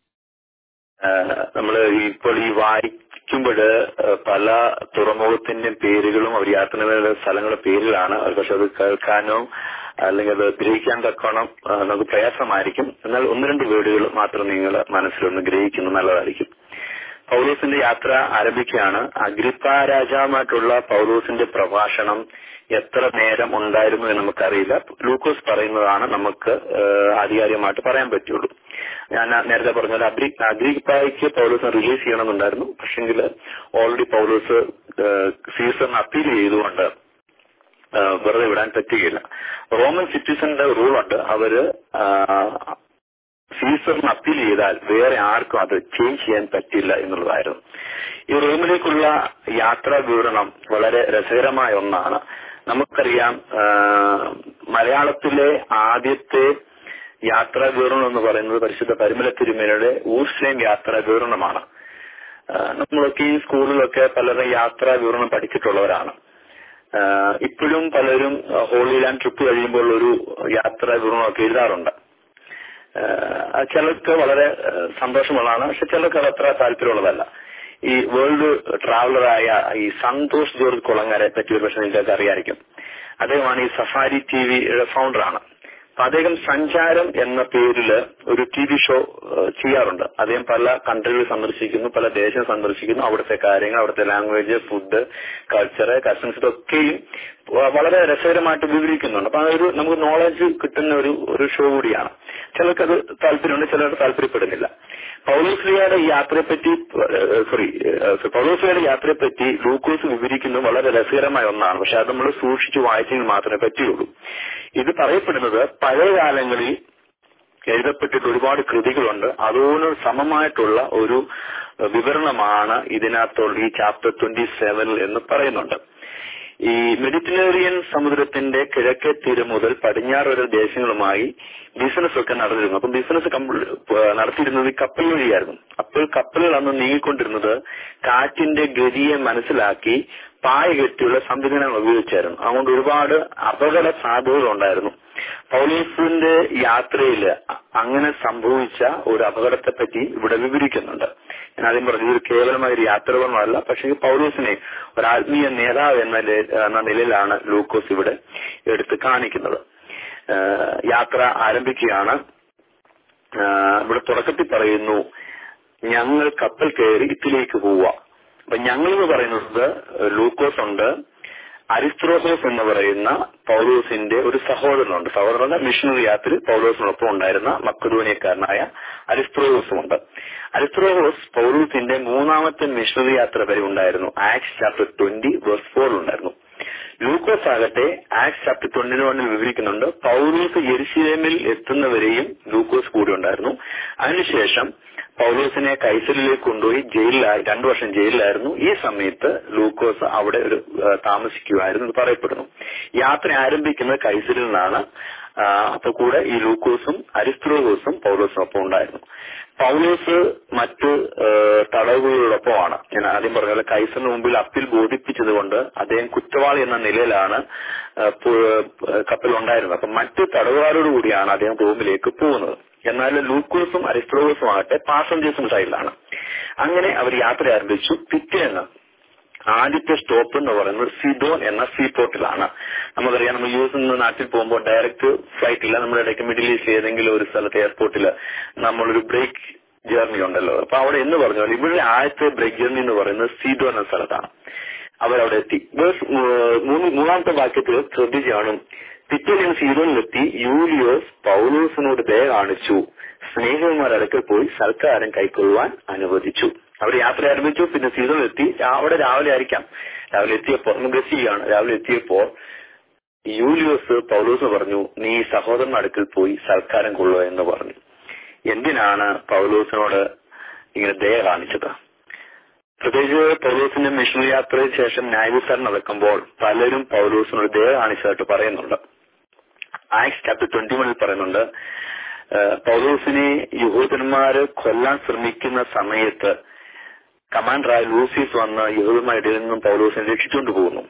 നമ്മൾ ഇപ്പോൾ ഈ വായിക്കുമ്പോൾ പല തുറമുഖത്തിന്റെയും പേരുകളും അവർ യാത്ര ചെയ്ത സ്ഥലങ്ങളുടെ പേരിലാണ് പക്ഷെ അത് കേൾക്കാനോ അല്ലെങ്കിൽ അത് ഗ്രഹിക്കാൻ തക്കോണം ആ, നമുക്ക് പ്രയാസമായിരിക്കും എന്നാൽ ഒന്ന് രണ്ട് വേർഡുകൾ മാത്രം നിങ്ങൾ മനസ്സിലൊന്ന് ഗ്രഹിക്കുന്നത് നല്ലതായിരിക്കും പൗലോസിന്റെ യാത്ര ആരംഭിക്കുകയാണ് അഗ്രിപ്പ രാജാവുമായിട്ടുള്ള പൗലോസിന്റെ പ്രഭാഷണം എത്ര നേരം ഉണ്ടായിരുന്നു എന്ന് നമുക്കറിയില്ല ലൂക്കോസ് പറയുന്നതാണ് നമുക്ക് ഏഹ്, ആധികാരികമായിട്ട് പറയാൻ പറ്റുള്ളൂ ഞാൻ നേരത്തെ പറഞ്ഞ പോലെ അഗ്രി അഗ്രിപ്പായ്ക്ക് പൗലോസിനെ റിലീസ് ചെയ്യണമെന്നുണ്ടായിരുന്നു പക്ഷെങ്കിൽ ഓൾറെഡി പൗലോസ് ഏഹ്, സീസറിന് അപ്പീൽ ചെയ്തുകൊണ്ട് ഏഹ്, വെറുതെ വിടാൻ പറ്റുകയില്ല റോമൻ സിറ്റിസന്റെ റൂളുണ്ട് അവര് ആഹ്, സീസറിന് അപ്പീൽ ചെയ്താൽ വേറെ ആർക്കും അത് ചേഞ്ച് ചെയ്യാൻ പറ്റില്ല എന്നുള്ളതായിരുന്നു ഈ റോമിലേക്കുള്ള യാത്രാ വിവരണം വളരെ രസകരമായ ഒന്നാണ് നമുക്കറിയാം ആ, മലയാളത്തിലെ ആദ്യത്തെ യാത്രാ വിവരണം എന്ന് പറയുന്നത് പരിശുദ്ധ പരിമല തിരുമേനയുടെ ഊർസ്ലേം യാത്രാ വിവരണമാണ് ആ, നമ്മളൊക്കെ ഈ സ്കൂളിലൊക്കെ പലരും യാത്രാ വിവരണം പഠിച്ചിട്ടുള്ളവരാണ് ആ, ഇപ്പോഴും പലരും ഹോളി ലാൻഡ് ട്രിപ്പ് കഴിയുമ്പോൾ ഒരു യാത്രാ വിവരണമൊക്കെ എഴുതാറുണ്ട് ആഹ് ചിലർക്ക് വളരെ ആഹ് സന്തോഷമുള്ളതാണ് പക്ഷെ ചിലർക്ക് അത് അത്ര താല്പര്യമുള്ളതല്ല ഈ വേൾഡ് ട്രാവലറായ ഈ സന്തോഷ് ജോർജ് കുളങ്ങരെ പറ്റി ഒരു പക്ഷെ നിങ്ങൾക്ക് അറിയായിരിക്കും അദ്ദേഹമാണ് ഈ സഫാരി ടി വിയുടെ ഫൗണ്ടറാണ് അപ്പൊ അദ്ദേഹം സഞ്ചാരം എന്ന പേരില് ഒരു ടി വി ഷോ ചെയ്യാറുണ്ട് അദ്ദേഹം പല കൺട്രികൾ സന്ദർശിക്കുന്നു പല ദേശം സന്ദർശിക്കുന്നു അവിടുത്തെ കാര്യങ്ങൾ അവിടുത്തെ ലാംഗ്വേജ് ഫുഡ് കൾച്ചർ കസ്റ്റംസ് ഇതൊക്കെയും വ- വളരെ രസകരമായിട്ട് വിവരിക്കുന്നുണ്ട് അപ്പൊ അതൊരു നമുക്ക് നോളജ് കിട്ടുന്ന ഒരു ഒരു ഷോ കൂടിയാണ് ചിലർക്കത് താല്പര്യമുണ്ട് ചിലർക്ക് താല്പര്യപ്പെടുന്നില്ല പൗലോസ്ലിയുടെ യാത്രയെപ്പറ്റി സോറി പൗലോസ്ലിയുടെ യാത്രയെപ്പറ്റി ലൂക്കോസ് വിവരിക്കുന്നത് വളരെ രസകരമായ ഒന്നാണ് പക്ഷെ അത് നമ്മൾ സൂക്ഷിച്ചു വായിച്ചെങ്കിൽ മാത്രമേ പറ്റുകയുള്ളൂ ഇത് പറയപ്പെടുന്നത് പഴയ കാലങ്ങളിൽ എഴുതപ്പെട്ടിട്ട് ഒരുപാട് കൃതികളുണ്ട് അതോട് സമമായിട്ടുള്ള ഒരു ഏഹ്, വിവരണമാണ് ഇതിനകത്തുള്ള ഈ ചാപ്റ്റർ ട്വന്റി സെവനിൽ എന്ന് പറയുന്നുണ്ട് ഈ മെഡിറ്ററേനിയൻ സമുദ്രത്തിന്റെ കിഴക്കേ തീരം മുതൽ പടിഞ്ഞാറ് വരെ ദേശങ്ങളുമായി ബിസിനസ് ഒക്കെ നടന്നിരുന്നു അപ്പം ബിസിനസ് നടത്തിയിരുന്നത് ഈ കപ്പൽ വഴിയായിരുന്നു അപ്പോൾ കപ്പലുകൾ അന്ന് നീങ്ങിക്കൊണ്ടിരുന്നത് കാറ്റിന്റെ ഗതിയെ മനസ്സിലാക്കി പായ കെട്ടിയുള്ള സംവിധാനങ്ങൾ ഉപയോഗിച്ചായിരുന്നു അതുകൊണ്ട് ഒരുപാട് അപകട സാധ്യതകൾ ഉണ്ടായിരുന്നു പൗലീസിന്റെ യാത്രയിൽ അങ്ങനെ സംഭവിച്ച ഒരു അപകടത്തെ പറ്റി ഇവിടെ വിവരിക്കുന്നുണ്ട് ഞാൻ ആദ്യം പറഞ്ഞു ഇതൊരു കേവലമായ ഒരു യാത്രപരമല്ല പക്ഷേ ഈ പൗലോസിനെ ഒരു ആത്മീയ നേതാവ് എന്ന ലെ- എന്ന നിലയിലാണ് ലൂക്കോസ് ഇവിടെ എടുത്ത് കാണിക്കുന്നത് ഏഹ് യാത്ര ആരംഭിക്കുകയാണ് ഏഹ് ഇവിടെ തുടക്കത്തിൽ പറയുന്നു ഞങ്ങൾ കപ്പൽ കയറി ഇറ്റലിയിലേക്ക് പോവുക അപ്പൊ ഞങ്ങൾ എന്ന് പറയുന്നത് ലൂക്കോസ് ഉണ്ട് അരിസ്ത്രോസോസ് എന്ന് പറയുന്ന പൗലോസിന്റെ ഒരു സഹോദരനുണ്ട് സഹോദരൻ മിഷണറി യാത്രയിൽ പൗലോസിനൊപ്പം ഉണ്ടായിരുന്ന മക്കതോനിയക്കാരനായ അരിസ്ത്രോസോസും ഉണ്ട് അരിസ്ത്രോസോസ് പൗലോസിന്റെ മൂന്നാമത്തെ മിഷണറി യാത്ര വരെ ഉണ്ടായിരുന്നു ആക്സ് ചാപ്റ്റർ ട്വന്റി വേഴ്സ് ഫോറിൽ ഉണ്ടായിരുന്നു ലൂക്കോസ് ആകട്ടെ ആക്സ് ചാപ്റ്റർ ട്വന്റി വണ്ണിൽ വിവരിക്കുന്നുണ്ട് പൗലോസ് യെരുശലേമിൽ എത്തുന്നവരെയും ലൂക്കോസ് കൂടി ഉണ്ടായിരുന്നു അതിനുശേഷം പൗലോസിനെ കൈസലിലേക്ക് കൊണ്ടുപോയി ജയിലിലായി രണ്ടു വർഷം ജയിലിലായിരുന്നു ഈ സമയത്ത് ലൂക്കോസ് അവിടെ ഒരു ആ, താമസിക്കുമായിരുന്നു എന്ന് പറയപ്പെടുന്നു യാത്ര ആരംഭിക്കുന്നത് കൈസലിൽ നിന്നാണ് ആ, അപ്പൊ കൂടെ ഈ ലൂക്കോസും അരിസ്ത്രോഗോസും പൗലോസിനൊപ്പം ഉണ്ടായിരുന്നു പൗലോസ് മറ്റ് ആ, തടവുകളോടൊപ്പമാണ് ഞാൻ ആദ്യം പറഞ്ഞ പോലെ കൈസറിന് മുമ്പിൽ അപ്പീൽ ബോധിപ്പിച്ചതുകൊണ്ട് അദ്ദേഹം കുറ്റവാളി എന്ന നിലയിലാണ് ആ, പു- കപ്പൽ ഉണ്ടായിരുന്നത് അപ്പൊ മറ്റ് തടവുകാരോട് കൂടിയാണ് അദ്ദേഹം റൂമിലേക്ക് പോകുന്നത് എന്നാൽ ലൂക്കോസും അരിസ്ത്രോഗോസും ആകട്ടെ പാസഞ്ചേഴ്സും സൈഡിലാണ് അങ്ങനെ അവർ യാത്ര ആരംഭിച്ചു പിറ്റേന്ന് ആദ്യത്തെ സ്റ്റോപ്പ് എന്ന് പറയുന്നത് സിഡോൻ എന്ന സീപോർട്ടിലാണ് നമുക്കറിയാം നമ്മൾ യു എസ് നിന്ന് നാട്ടിൽ പോകുമ്പോൾ ഡയറക്റ്റ് ഫ്ലൈറ്റ് ഇല്ല നമ്മുടെ ഇടയ്ക്ക് മിഡിൽ ഈസ്റ്റ് ഏതെങ്കിലും ഒരു സ്ഥലത്ത് എയർപോർട്ടിൽ നമ്മളൊരു ബ്രേക്ക് ജേർണി ഉണ്ടല്ലോ അപ്പൊ അവിടെ എന്ന് പറഞ്ഞാൽ ഇവിടെ ആദ്യത്തെ ബ്രേക്ക് ജേർണി എന്ന് പറയുന്നത് സീഡോൻ എന്ന സ്ഥലത്താണ് അവരവിടെ എത്തി വേഴ്സ് മൂന്ന് മൂന്നാമത്തെ വാക്യത്തിൽ ശ്രദ്ധിച്ചാണ് പിറ്റേന്ന് സീതോനിലെത്തി യൂലിയോസ് പൗലോസിനോട് ദയ കാണിച്ചു സ്നേഹിതന്മാർ അടുക്കൽ പോയി സൽക്കാരം കൈക്കൊള്ളുവാൻ അനുവദിച്ചു അവർ യാത്ര ആരംഭിച്ചു പിന്നെ സീതോനിലെത്തി അവിടെ രാവിലെ ആയിരിക്കാം രാവിലെ എത്തിയപ്പോൾ നമ്മൾ ഗസ് ചെയ്യാണ് രാവിലെ എത്തിയപ്പോൾ യൂലിയോസ് പൗലോസ് പറഞ്ഞു നീ സഹോദരൻ അടുക്കൽ പോയി സൽക്കാരം കൊള്ളുക എന്ന് പറഞ്ഞു എന്തിനാണ് പൗലോസിനോട് ഇങ്ങനെ ദയ കാണിച്ചത് പ്രത്യേകിച്ച് പൗലോസിന്റെ മിഷണറി യാത്രയ്ക്ക് ശേഷം ന്യായവിസ്താരം നടക്കുമ്പോൾ പലരും പൗലോസിനോട് ദയ കാണിച്ചതായിട്ട് പറയുന്നുണ്ട് ആക്സ് ചാപ്റ്റർ ട്വന്റി വണ്ണിൽ പറയുന്നുണ്ട് ഏഹ് പൗലോസിനെ യഹൂദന്മാര് കൊല്ലാൻ ശ്രമിക്കുന്ന സമയത്ത് കമാൻഡറായ ലൂസിയസ് വന്ന് യഹൂദന്മാരുടെ ഇടയിൽ നിന്നും പൗലോസിനെ രക്ഷിച്ചുകൊണ്ട് പോകുന്നു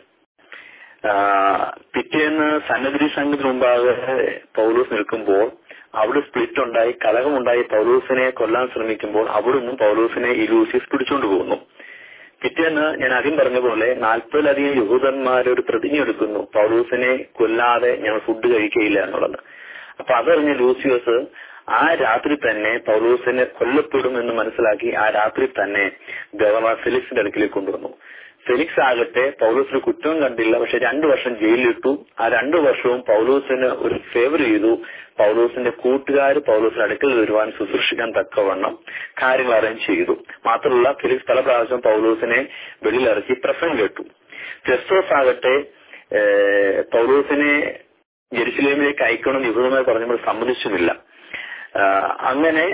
ആഹ് പിറ്റേന്ന് സന്നദ്ധി സംഘത്തിന് മുമ്പാകെ പൗലോസ് നിൽക്കുമ്പോൾ അവിടെ സ്പ്ലിറ്റ് ഉണ്ടായി കലഹമുണ്ടായി പൗലോസിനെ കൊല്ലാൻ ശ്രമിക്കുമ്പോൾ അവിടെ നിന്നും പൗലോസിനെ ഈ ലൂസിയസ് പിടിച്ചുകൊണ്ട് പോകുന്നു പിറ്റേന്ന് ഞാൻ ആദ്യം പറഞ്ഞ പോലെ നാൽപ്പതിലധികം യഹൂദന്മാർ ഒരു പ്രതിജ്ഞ എടുക്കുന്നു പൗലൂസിനെ കൊല്ലാതെ ഞങ്ങൾ ഫുഡ് കഴിക്കുകയില്ല എന്നുള്ളത് അപ്പൊ അതറിഞ്ഞ ലൂസിയോസ് ആ രാത്രി തന്നെ പൗലൂസിനെ കൊല്ലപ്പെടും എന്ന് മനസ്സിലാക്കി ആ രാത്രി തന്നെ ഗവർണർ ഫെലിക്സിന്റെ അടുക്കിലേക്ക് കൊണ്ടുവന്നു ഫെലിക്സ് ആകട്ടെ പൗലൂസിന് കുറ്റവും കണ്ടില്ല പക്ഷെ രണ്ടു വർഷം ജയിലിലിട്ടു ആ രണ്ടു വർഷവും പൗലൂസിന് ഒരു ഫേവർ ചെയ്തു പൗലൂസിന്റെ കൂട്ടുകാർ പൗലൂസിന്റെ അടുക്കൽ വരുവാൻ ശുശ്രൂഷിക്കാൻ തക്കവണ്ണം കാര്യങ്ങൾ അറേഞ്ച് ചെയ്തു മാത്രമല്ല ഫെലിക്സ് പല പ്രാവശ്യം പൗലൂസിനെ വെളിയിലിറക്കി പ്രസംഗം കേട്ടു ഫെസ്റ്റോസ് ആകട്ടെ ഏഹ്, പൗലൂസിനെ ജെറുസലേമിലേക്ക് അയക്കണം യഹൂദമായി പറഞ്ഞപ്പോൾ സമ്മതിച്ചുമില്ല ആഹ് അങ്ങനെ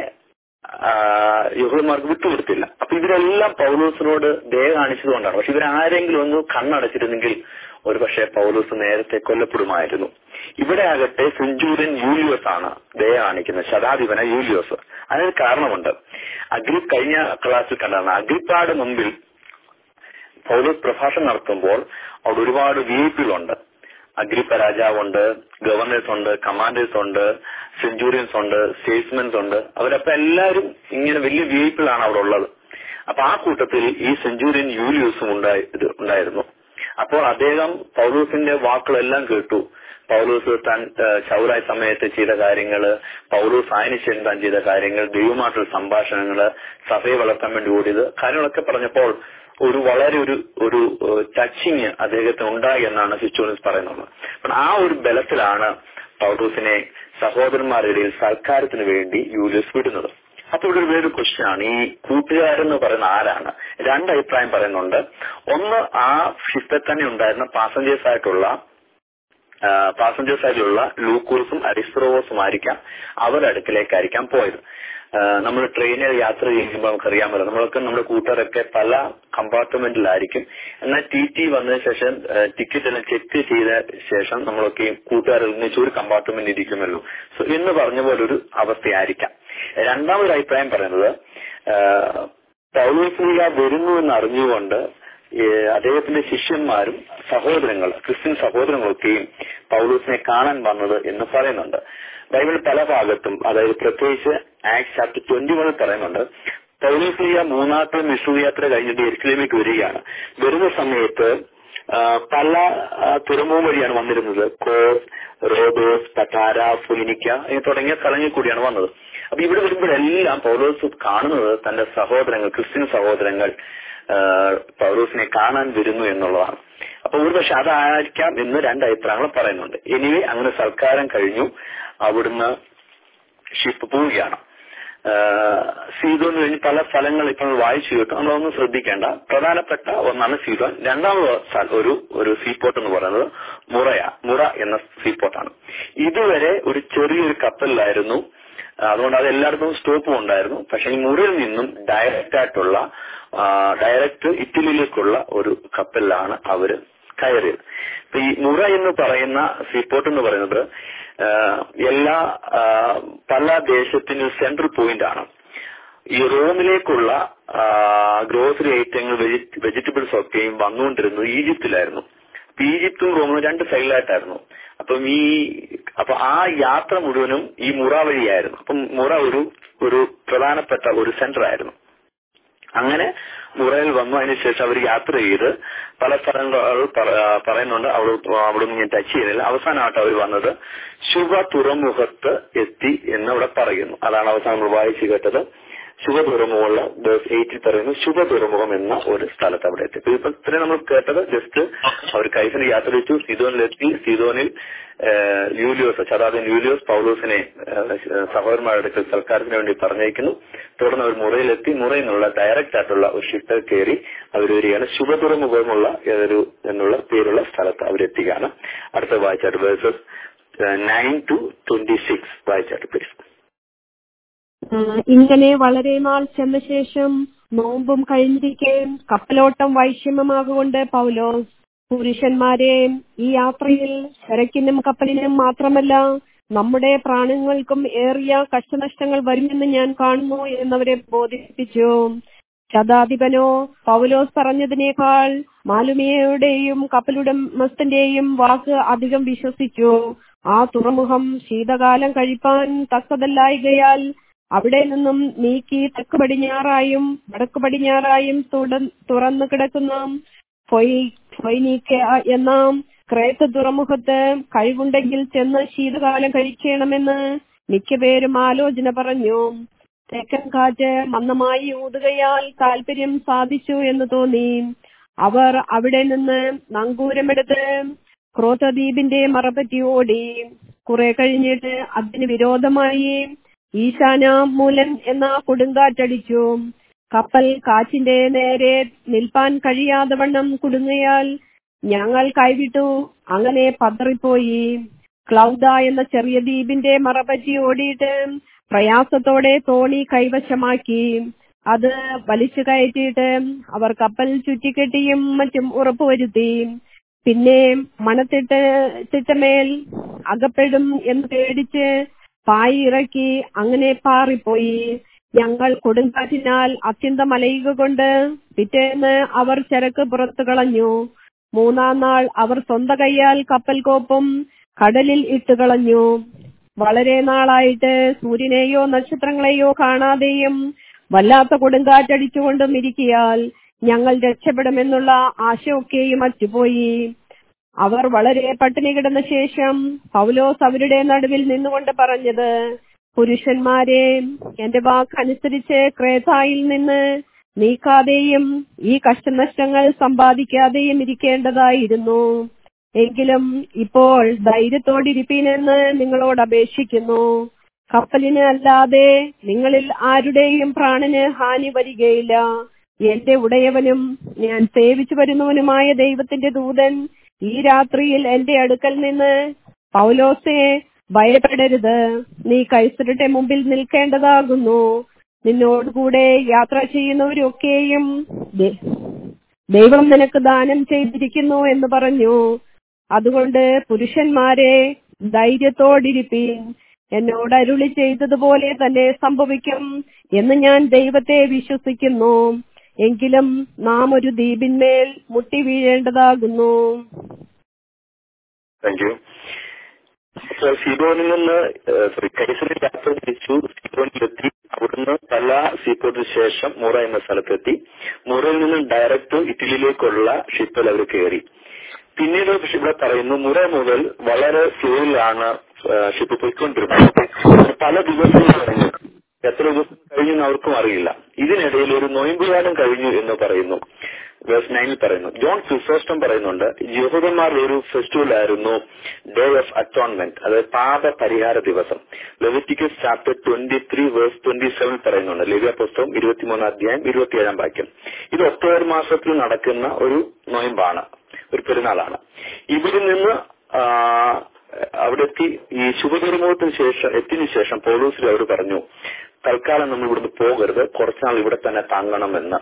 യഹൂദന്മാർക്ക് വിട്ടുകൊടുത്തില്ല അപ്പൊ ഇവരെല്ലാം പൗലോസിനോട് ദയ കാണിച്ചതുകൊണ്ടാണ് പക്ഷെ ഇവരാരെങ്കിലും ഒന്ന് കണ്ണടച്ചിരുന്നെങ്കിൽ ഒരുപക്ഷെ പൗലോസ് നേരത്തെ കൊല്ലപ്പെടുമായിരുന്നു ഇവിടെ ആകട്ടെ സെഞ്ചൂരിയൻ യൂലിയോസ് ആണ് ദയ കാണിക്കുന്നത് ശതാധിപന യൂലിയോസ് അതിന് കാരണമുണ്ട് അഗ്രി കഴിഞ്ഞ ക്ലാസ്സിൽ കണ്ടതാണ് അഗ്രിപ്പാട് മുമ്പിൽ പൗലോസ് പ്രഭാഷണം നടത്തുമ്പോൾ അവിടെ ഒരുപാട് വി ഐ പികളുണ്ട് അഗ്രിപ്പ രാജാവുണ്ട് ഗവർണേഴ്സ് ഉണ്ട് കമാൻഡേഴ്സ് ഉണ്ട് സെഞ്ചൂറിയൻസ് ഉണ്ട് സ്റ്റേറ്റ്സ്മെൻസ് ഉണ്ട് അവരപ്പോ എല്ലാവരും ഇങ്ങനെ വലിയ വി ഐ പികളാണ് അവിടെ ഉള്ളത് അപ്പൊ ആ കൂട്ടത്തിൽ ഈ സെഞ്ചൂറിയൻ യൂലിയൂസും ഉണ്ടായി ഇത് ഉണ്ടായിരുന്നു അപ്പോൾ അദ്ദേഹം പൗലൂസിന്റെ വാക്കുകളെല്ലാം കേട്ടു പൗലൂസ് താൻ ഏഹ്, ചൗരായ സമയത്ത് ചെയ്ത കാര്യങ്ങള് പൗലൂസ് ആയനിശേഷം താൻ ചെയ്ത കാര്യങ്ങൾ ദൈവമായിട്ടുള്ള സംഭാഷണങ്ങള് സഭയെ വളർത്താൻ വേണ്ടി ഓടിയത് കാര്യങ്ങളൊക്കെ പറഞ്ഞപ്പോൾ ഒരു വളരെ ഒരു ഒരു ടച്ചിങ് അദ്ദേഹത്തിന് ഉണ്ടായി എന്നാണ് ഹിസ്റ്റോറിയൻസ് പറയുന്നത് അപ്പോൾ ആ ഒരു ബലത്തിലാണ് പൗലൂസിനെ സഹോദരന്മാരുടെ ഇടയിൽ സൽക്കാരത്തിന് വേണ്ടി യൂലിയസ് വിടുന്നത് അപ്പൊ ഇവിടെ ഒരു വേറൊരു ക്വസ്റ്റ്യൻ ആണ് ഈ കൂട്ടുകാരെന്ന് പറയുന്ന ആരാണ് രണ്ട് അഭിപ്രായം പറയുന്നുണ്ട് ഒന്ന് ആ ഷിപ്പിൽ തന്നെ ഉണ്ടായിരുന്ന പാസഞ്ചേഴ്സ് ആയിട്ടുള്ള പാസഞ്ചർ സൈഡിലുള്ള ലൂക്കോസും അരിസ്ത്രോവോസും ആയിരിക്കാം അവരുടെ അടുക്കലേക്കായിരിക്കാം പോയത് നമ്മൾ ട്രെയിനിൽ യാത്ര ചെയ്യുമ്പോൾ നമുക്കറിയാമല്ലോ നമ്മളൊക്കെ നമ്മുടെ കൂട്ടുകാരൊക്കെ പല കമ്പാർട്ട്മെന്റിലായിരിക്കും എന്നാൽ ടി ടി വന്നതിന് ശേഷം ടിക്കറ്റ് എല്ലാം ചെക്ക് ചെയ്ത ശേഷം നമ്മളൊക്കെ കൂട്ടുകാർ ഒന്നിച്ച് ഒരു കമ്പാർട്ട്മെന്റ് ഇരിക്കുമല്ലോ സോ എന്ന് പറഞ്ഞ പോലെ ഒരു അവസ്ഥയായിരിക്കാം രണ്ടാമതൊരു അഭിപ്രായം പറയുന്നത് പൗലോസ്ലിക വരുന്നു എന്ന് അറിഞ്ഞുകൊണ്ട് അദ്ദേഹത്തിന്റെ ശിഷ്യന്മാരും സഹോദരങ്ങൾ ക്രിസ്ത്യൻ സഹോദരങ്ങളൊക്കെയും പൗലോസിനെ കാണാൻ വന്നത് എന്ന് പറയുന്നുണ്ട് ബൈബിൾ പല ഭാഗത്തും അതായത് പ്രത്യേകിച്ച് ആക്ട് ചാപ്റ്റർ ട്വന്റി വണ്ണിൽ പറയുന്നുണ്ട് പൗലോസ്ലിയ മൂന്നാമത്തെ മിശ്രു യാത്ര കഴിഞ്ഞിട്ട് എരുസലേമിലേക്ക് വരികയാണ് വരുന്ന സമയത്ത് പല തുറമുഖം വഴിയാണ് വന്നിരുന്നത് കോസ് റോഡോസ് പട്ടാര ഫുലിനിക്ക തുടങ്ങിയ സ്ഥലങ്ങളിൽ കൂടിയാണ് വന്നത് അപ്പൊ ഇവിടെ വരുമ്പോഴെല്ലാം പൗലോസ് കാണുന്നത് തന്റെ സഹോദരങ്ങൾ ക്രിസ്ത്യൻ സഹോദരങ്ങൾ പൗലോസിനെ കാണാൻ വരുന്നു എന്നുള്ളതാണ് അപ്പൊ ഒരു പക്ഷെ അതായിരിക്കാം എന്ന് രണ്ട് അഭിപ്രായങ്ങൾ പറയുന്നുണ്ട് എനിവേ അങ്ങനെ സൽക്കാരം കഴിഞ്ഞു അവിടുന്ന് ഷിപ്പ് പോവുകയാണ് സീതോൻ കഴിഞ്ഞ് പല സ്ഥലങ്ങൾ ഇപ്പോൾ വായിച്ചു കേട്ടു നമ്മളൊന്നും ശ്രദ്ധിക്കേണ്ട പ്രധാനപ്പെട്ട ഒന്നാണ് സീതോൻ രണ്ടാമത് ഒരു ഒരു സീപോർട്ട് എന്ന് പറയുന്നത് മുറയ മുറ എന്ന സീപോർട്ടാണ് ഇതുവരെ ഒരു ചെറിയൊരു കപ്പലിലായിരുന്നു അതുകൊണ്ട് അത് എല്ലായിടത്തും സ്റ്റോപ്പും ഉണ്ടായിരുന്നു പക്ഷെ ഈ മുറിയിൽ നിന്നും ഡയറക്റ്റ് ആയിട്ടുള്ള ഡയറക്റ്റ് ഇറ്റലിയിലേക്കുള്ള ഒരു കപ്പലിലാണ് അവര് കയറിയത് ഈ മുറ എന്ന് പറയുന്ന സീപോർട്ട് എന്ന് പറയുന്നത് എല്ലാ പല ദേശത്തിനും സെൻട്രൽ പോയിന്റ് ആണ് ഈ റോമിലേക്കുള്ള ഗ്രോസറി ഐറ്റങ്ങൾ വെജിറ്റബിൾസ് ഒക്കെയും വന്നുകൊണ്ടിരുന്നത് ഈജിപ്തിലായിരുന്നു ഈജിപ്തും റോമും രണ്ട് സൈഡിലായിട്ടായിരുന്നു അപ്പം ഈ അപ്പൊ ആ യാത്ര മുഴുവനും ഈ മുറ വഴിയായിരുന്നു അപ്പം മുറ ഒരു ഒരു പ്രധാനപ്പെട്ട ഒരു സെന്റർ ആയിരുന്നു അങ്ങനെ മുറയിൽ വന്നു അതിനുശേഷം അവർ യാത്ര ചെയ്ത് പല സ്ഥലങ്ങൾ പറയുന്നുണ്ട് അവിടെ അവിടെ നിന്ന് ഞാൻ ടച്ച് ചെയ്യുന്നില്ല അവസാനമായിട്ട് അവർ വന്നത് ശുഭ തുറമുഖത്ത് എത്തി എന്ന് അവിടെ പറയുന്നു അതാണ് അവസാനം നമ്മൾ വായിച്ചു കേട്ടത് ശുഭ തുറമുഖമുള്ള വേഴ്സ് എയ്റ്റിൽ പറയുന്നു ശുഭ തുറമുഖം എന്ന ഒരു സ്ഥലത്ത് അവിടെ എത്തി ഇപ്പൊ ഇത്രയും നമ്മൾ കേട്ടത് ജസ്റ്റ് അവർ കൈസിന് യാത്ര വെച്ചു സീതോനിലെത്തി സീതോനിൽ യൂലിയോസ് ചതാദൻ യൂലിയോസ് പൗലോസിനെ സഹോദരന്മാരുടെ അടുക്കൽ സൽക്കാരത്തിന് വേണ്ടി പറഞ്ഞയക്കുന്നു തുടർന്ന് അവർ മുറയിലെത്തി മുറയിൽ നിന്നുള്ള ഡയറക്റ്റ് ആയിട്ടുള്ള ഒരു ഷിപ്പിൽ കയറി അവർ വരികയാണ് ശുഭ തുറമുഖമുള്ള ഏതൊരു എന്നുള്ള പേരുള്ള സ്ഥലത്ത് അവരെത്തുകയാണ് അടുത്ത വായിച്ചാട്ട് verses nine to twenty six വായിച്ചാട്ട് പ്ലീസ് ഇങ്ങനെ വളരെ നാൾ ചെന്ന ശേഷം നോമ്പും കഴിഞ്ഞിരിക്കെ കപ്പലോട്ടം വൈഷമ്യമാകൊണ്ട് പൗലോസ് പുരുഷന്മാരെ ഈ യാത്രയിൽ ചരക്കിനും കപ്പലിനും മാത്രമല്ല നമ്മുടെ പ്രാണങ്ങൾക്കും ഏറിയ കഷ്ടനഷ്ടങ്ങൾ വരുമെന്ന് ഞാൻ കാണുന്നു എന്നവരെ ബോധിപ്പിച്ചു ശതാധിപനോ പൗലോസ് പറഞ്ഞതിനേക്കാൾ മാലുമിയയുടെയും കപ്പലുടമസ്ഥന്റെയും വാക്ക് അധികം വിശ്വസിച്ചു ആ തുറമുഖം ശീതകാലം കഴിപ്പാൻ തക്കതല്ലായികയാൽ അവിടെ നിന്നും നീക്കി തെക്ക് പടിഞ്ഞാറായും വടക്ക് പടിഞ്ഞാറായും തുറന്നു കിടക്കുന്ന ഫൊയ്നീക്ക എന്ന ക്രേത്ത തുറമുഖത്ത് കഴിവുണ്ടെങ്കിൽ ചെന്ന് ശീതകാലം കഴിക്കണമെന്ന് മിക്കപേരും ആലോചന പറഞ്ഞു തെക്കൻ കാറ്റ് മന്ദമായി ഊതുകയാൽ താല്പര്യം സാധിച്ചു എന്ന് തോന്നി അവർ അവിടെ നിന്ന് നങ്കൂരമെടുത്ത് ക്രോധദ്വീപിന്റെ മറപറ്റി ഓടി കുറെ കഴിഞ്ഞിട്ട് അതിന് വിരോധമായി ഈശാന മൂലൻ എന്ന കൊടുങ്കാറ്റടിച്ചു കപ്പൽ കാറ്റിന്റെ നേരെ നിൽപ്പാൻ കഴിയാതെ വണ്ണം കുടുങ്ങിയാൽ ഞങ്ങൾ കൈവിട്ടു അങ്ങനെ പതറിപ്പോയി ക്ലൗദ എന്ന ചെറിയ ദ്വീപിന്റെ മറപറ്റി ഓടിയിട്ട് പ്രയാസത്തോടെ തോണി കൈവശമാക്കി അത് വലിച്ചു കയറ്റിയിട്ട് അവർ കപ്പൽ ചുറ്റിക്കെട്ടിയും മറ്റും ഉറപ്പുവരുത്തി പിന്നെ മണത്തിട്ട് തിട്ടമേൽ അകപ്പെടും എന്ന് പേടിച്ച് പായി ഇറക്കി അങ്ങനെ പാറിപ്പോയി ഞങ്ങൾ കൊടുങ്കാറ്റിനാൽ അത്യന്തം അലയുക കൊണ്ട് പിറ്റേന്ന് അവർ ചരക്ക് പുറത്തു കളഞ്ഞു മൂന്നാം നാൾ അവർ സ്വന്തം കൈയാൽ കപ്പൽ കോപ്പും കടലിൽ ഇട്ട് കളഞ്ഞു വളരെ നാളായിട്ട് സൂര്യനെയോ നക്ഷത്രങ്ങളെയോ കാണാതെയും വല്ലാത്ത കൊടുങ്കാറ്റടിച്ചുകൊണ്ടും ഇരിക്കിയാൽ ഞങ്ങൾ രക്ഷപ്പെടുമെന്നുള്ള ആശയൊക്കെയും അറ്റുപോയി അവർ വളരെ പട്ടിണി കിടന്ന ശേഷം പൗലോസ് അവരുടെ നടുവിൽ നിന്നുകൊണ്ട് പറഞ്ഞത് പുരുഷന്മാരെ എന്റെ വാക്കനുസരിച്ച് ക്രേതായിൽ നിന്ന് നീക്കാതെയും ഈ കഷ്ടനഷ്ടങ്ങൾ സമ്പാദിക്കാതെയും ഇരിക്കേണ്ടതായിരുന്നു എങ്കിലും ഇപ്പോൾ ധൈര്യത്തോടിരിപ്പീനെന്ന് നിങ്ങളോട് അപേക്ഷിക്കുന്നു കപ്പലിന് അല്ലാതെ നിങ്ങളിൽ ആരുടെയും പ്രാണന് ഹാനി വരികയില്ല എന്റെ ഉടയവനും ഞാൻ സേവിച്ചു വരുന്നവനുമായ ദൈവത്തിന്റെ ദൂതൻ ഈ രാത്രിയിൽ എന്റെ അടുക്കൽ നിന്ന് പൗലോസെ ഭയപ്പെടരുത് നീ കൈസരുടെ മുമ്പിൽ നിൽക്കേണ്ടതാകുന്നു നിന്നോടുകൂടെ യാത്ര ചെയ്യുന്നവരൊക്കെയും ദേ- ദൈവം നിനക്ക് ദാനം ചെയ്തിരിക്കുന്നു എന്ന് പറഞ്ഞു അതുകൊണ്ട് പുരുഷന്മാരെ ധൈര്യത്തോടിരിപ്പീൻ എന്നോട് അരുളി ചെയ്തതുപോലെ തന്നെ സംഭവിക്കും എന്ന് ഞാൻ ദൈവത്തെ വിശ്വസിക്കുന്നു എങ്കിലും നാം ഒരു ദ്വീപിന്മേൽ മുട്ടി വീഴേണ്ടതാകുന്നു താങ്ക് യു സീബോനിൽ നിന്ന് സോറി കൈസറിൽ യാത്ര തിരിച്ചു സീബോനിലെത്തി അവിടുന്ന് പല സീപോർട്ടിന് ശേഷം മുറ എന്ന സ്ഥലത്തെത്തി മുറയിൽ നിന്ന് ഡയറക്റ്റ് ഇറ്റലിയിലേക്കുള്ള ഷിപ്പിൽ അവർ കയറി പിന്നീട് ഇവിടെ പറയുന്നു മുറ മുതൽ വളരെ സ്ലോയിലാണ് ഷിപ്പ് പോയിക്കൊണ്ടിരുന്നത് പല ദിവസം കഴിഞ്ഞു എത്ര ദിവസം കഴിഞ്ഞു എന്ന് അവർക്കും അറിയില്ല ഇതിനിടയിൽ ഒരു നോയമ്പുകാലം കഴിഞ്ഞു എന്ന് പറയുന്നു വേഴ്സ് നയനിൽ പറയുന്നു ജോൺ ക്രിസോസ്റ്റം പറയുന്നുണ്ട് യഹൂദന്മാരുടെ ഒരു ഫെസ്റ്റിവൽ ആയിരുന്നു ഡേ ഓഫ് അറ്റോൺമെന്റ് അതായത് പാപ പരിഹാര ദിവസം Leviticus chapter twenty three verse twenty seven പറയുന്നുണ്ട് ലിവ്യ പുസ്തകം ഇരുപത്തിമൂന്നാം അധ്യായം ഇരുപത്തിയേഴാം വാക്യം ഇത് ഒക്ടോബർ മാസത്തിൽ നടക്കുന്ന ഒരു നോയമ്പാണ് ഒരു പെരുന്നാളാണ് ഇവിടെ നിന്ന് ആ, അവിടെ എത്തി ഈ ശുഭതുറമുഖത്തിന് ശേഷം എത്തിയതിനു ശേഷം പോലീസിൽ അവർ പറഞ്ഞു തൽക്കാലം നമ്മൾ ഇവിടുന്ന് പോകരുത് കുറച്ചുനാൾ ഇവിടെ തന്നെ തങ്ങണമെന്ന്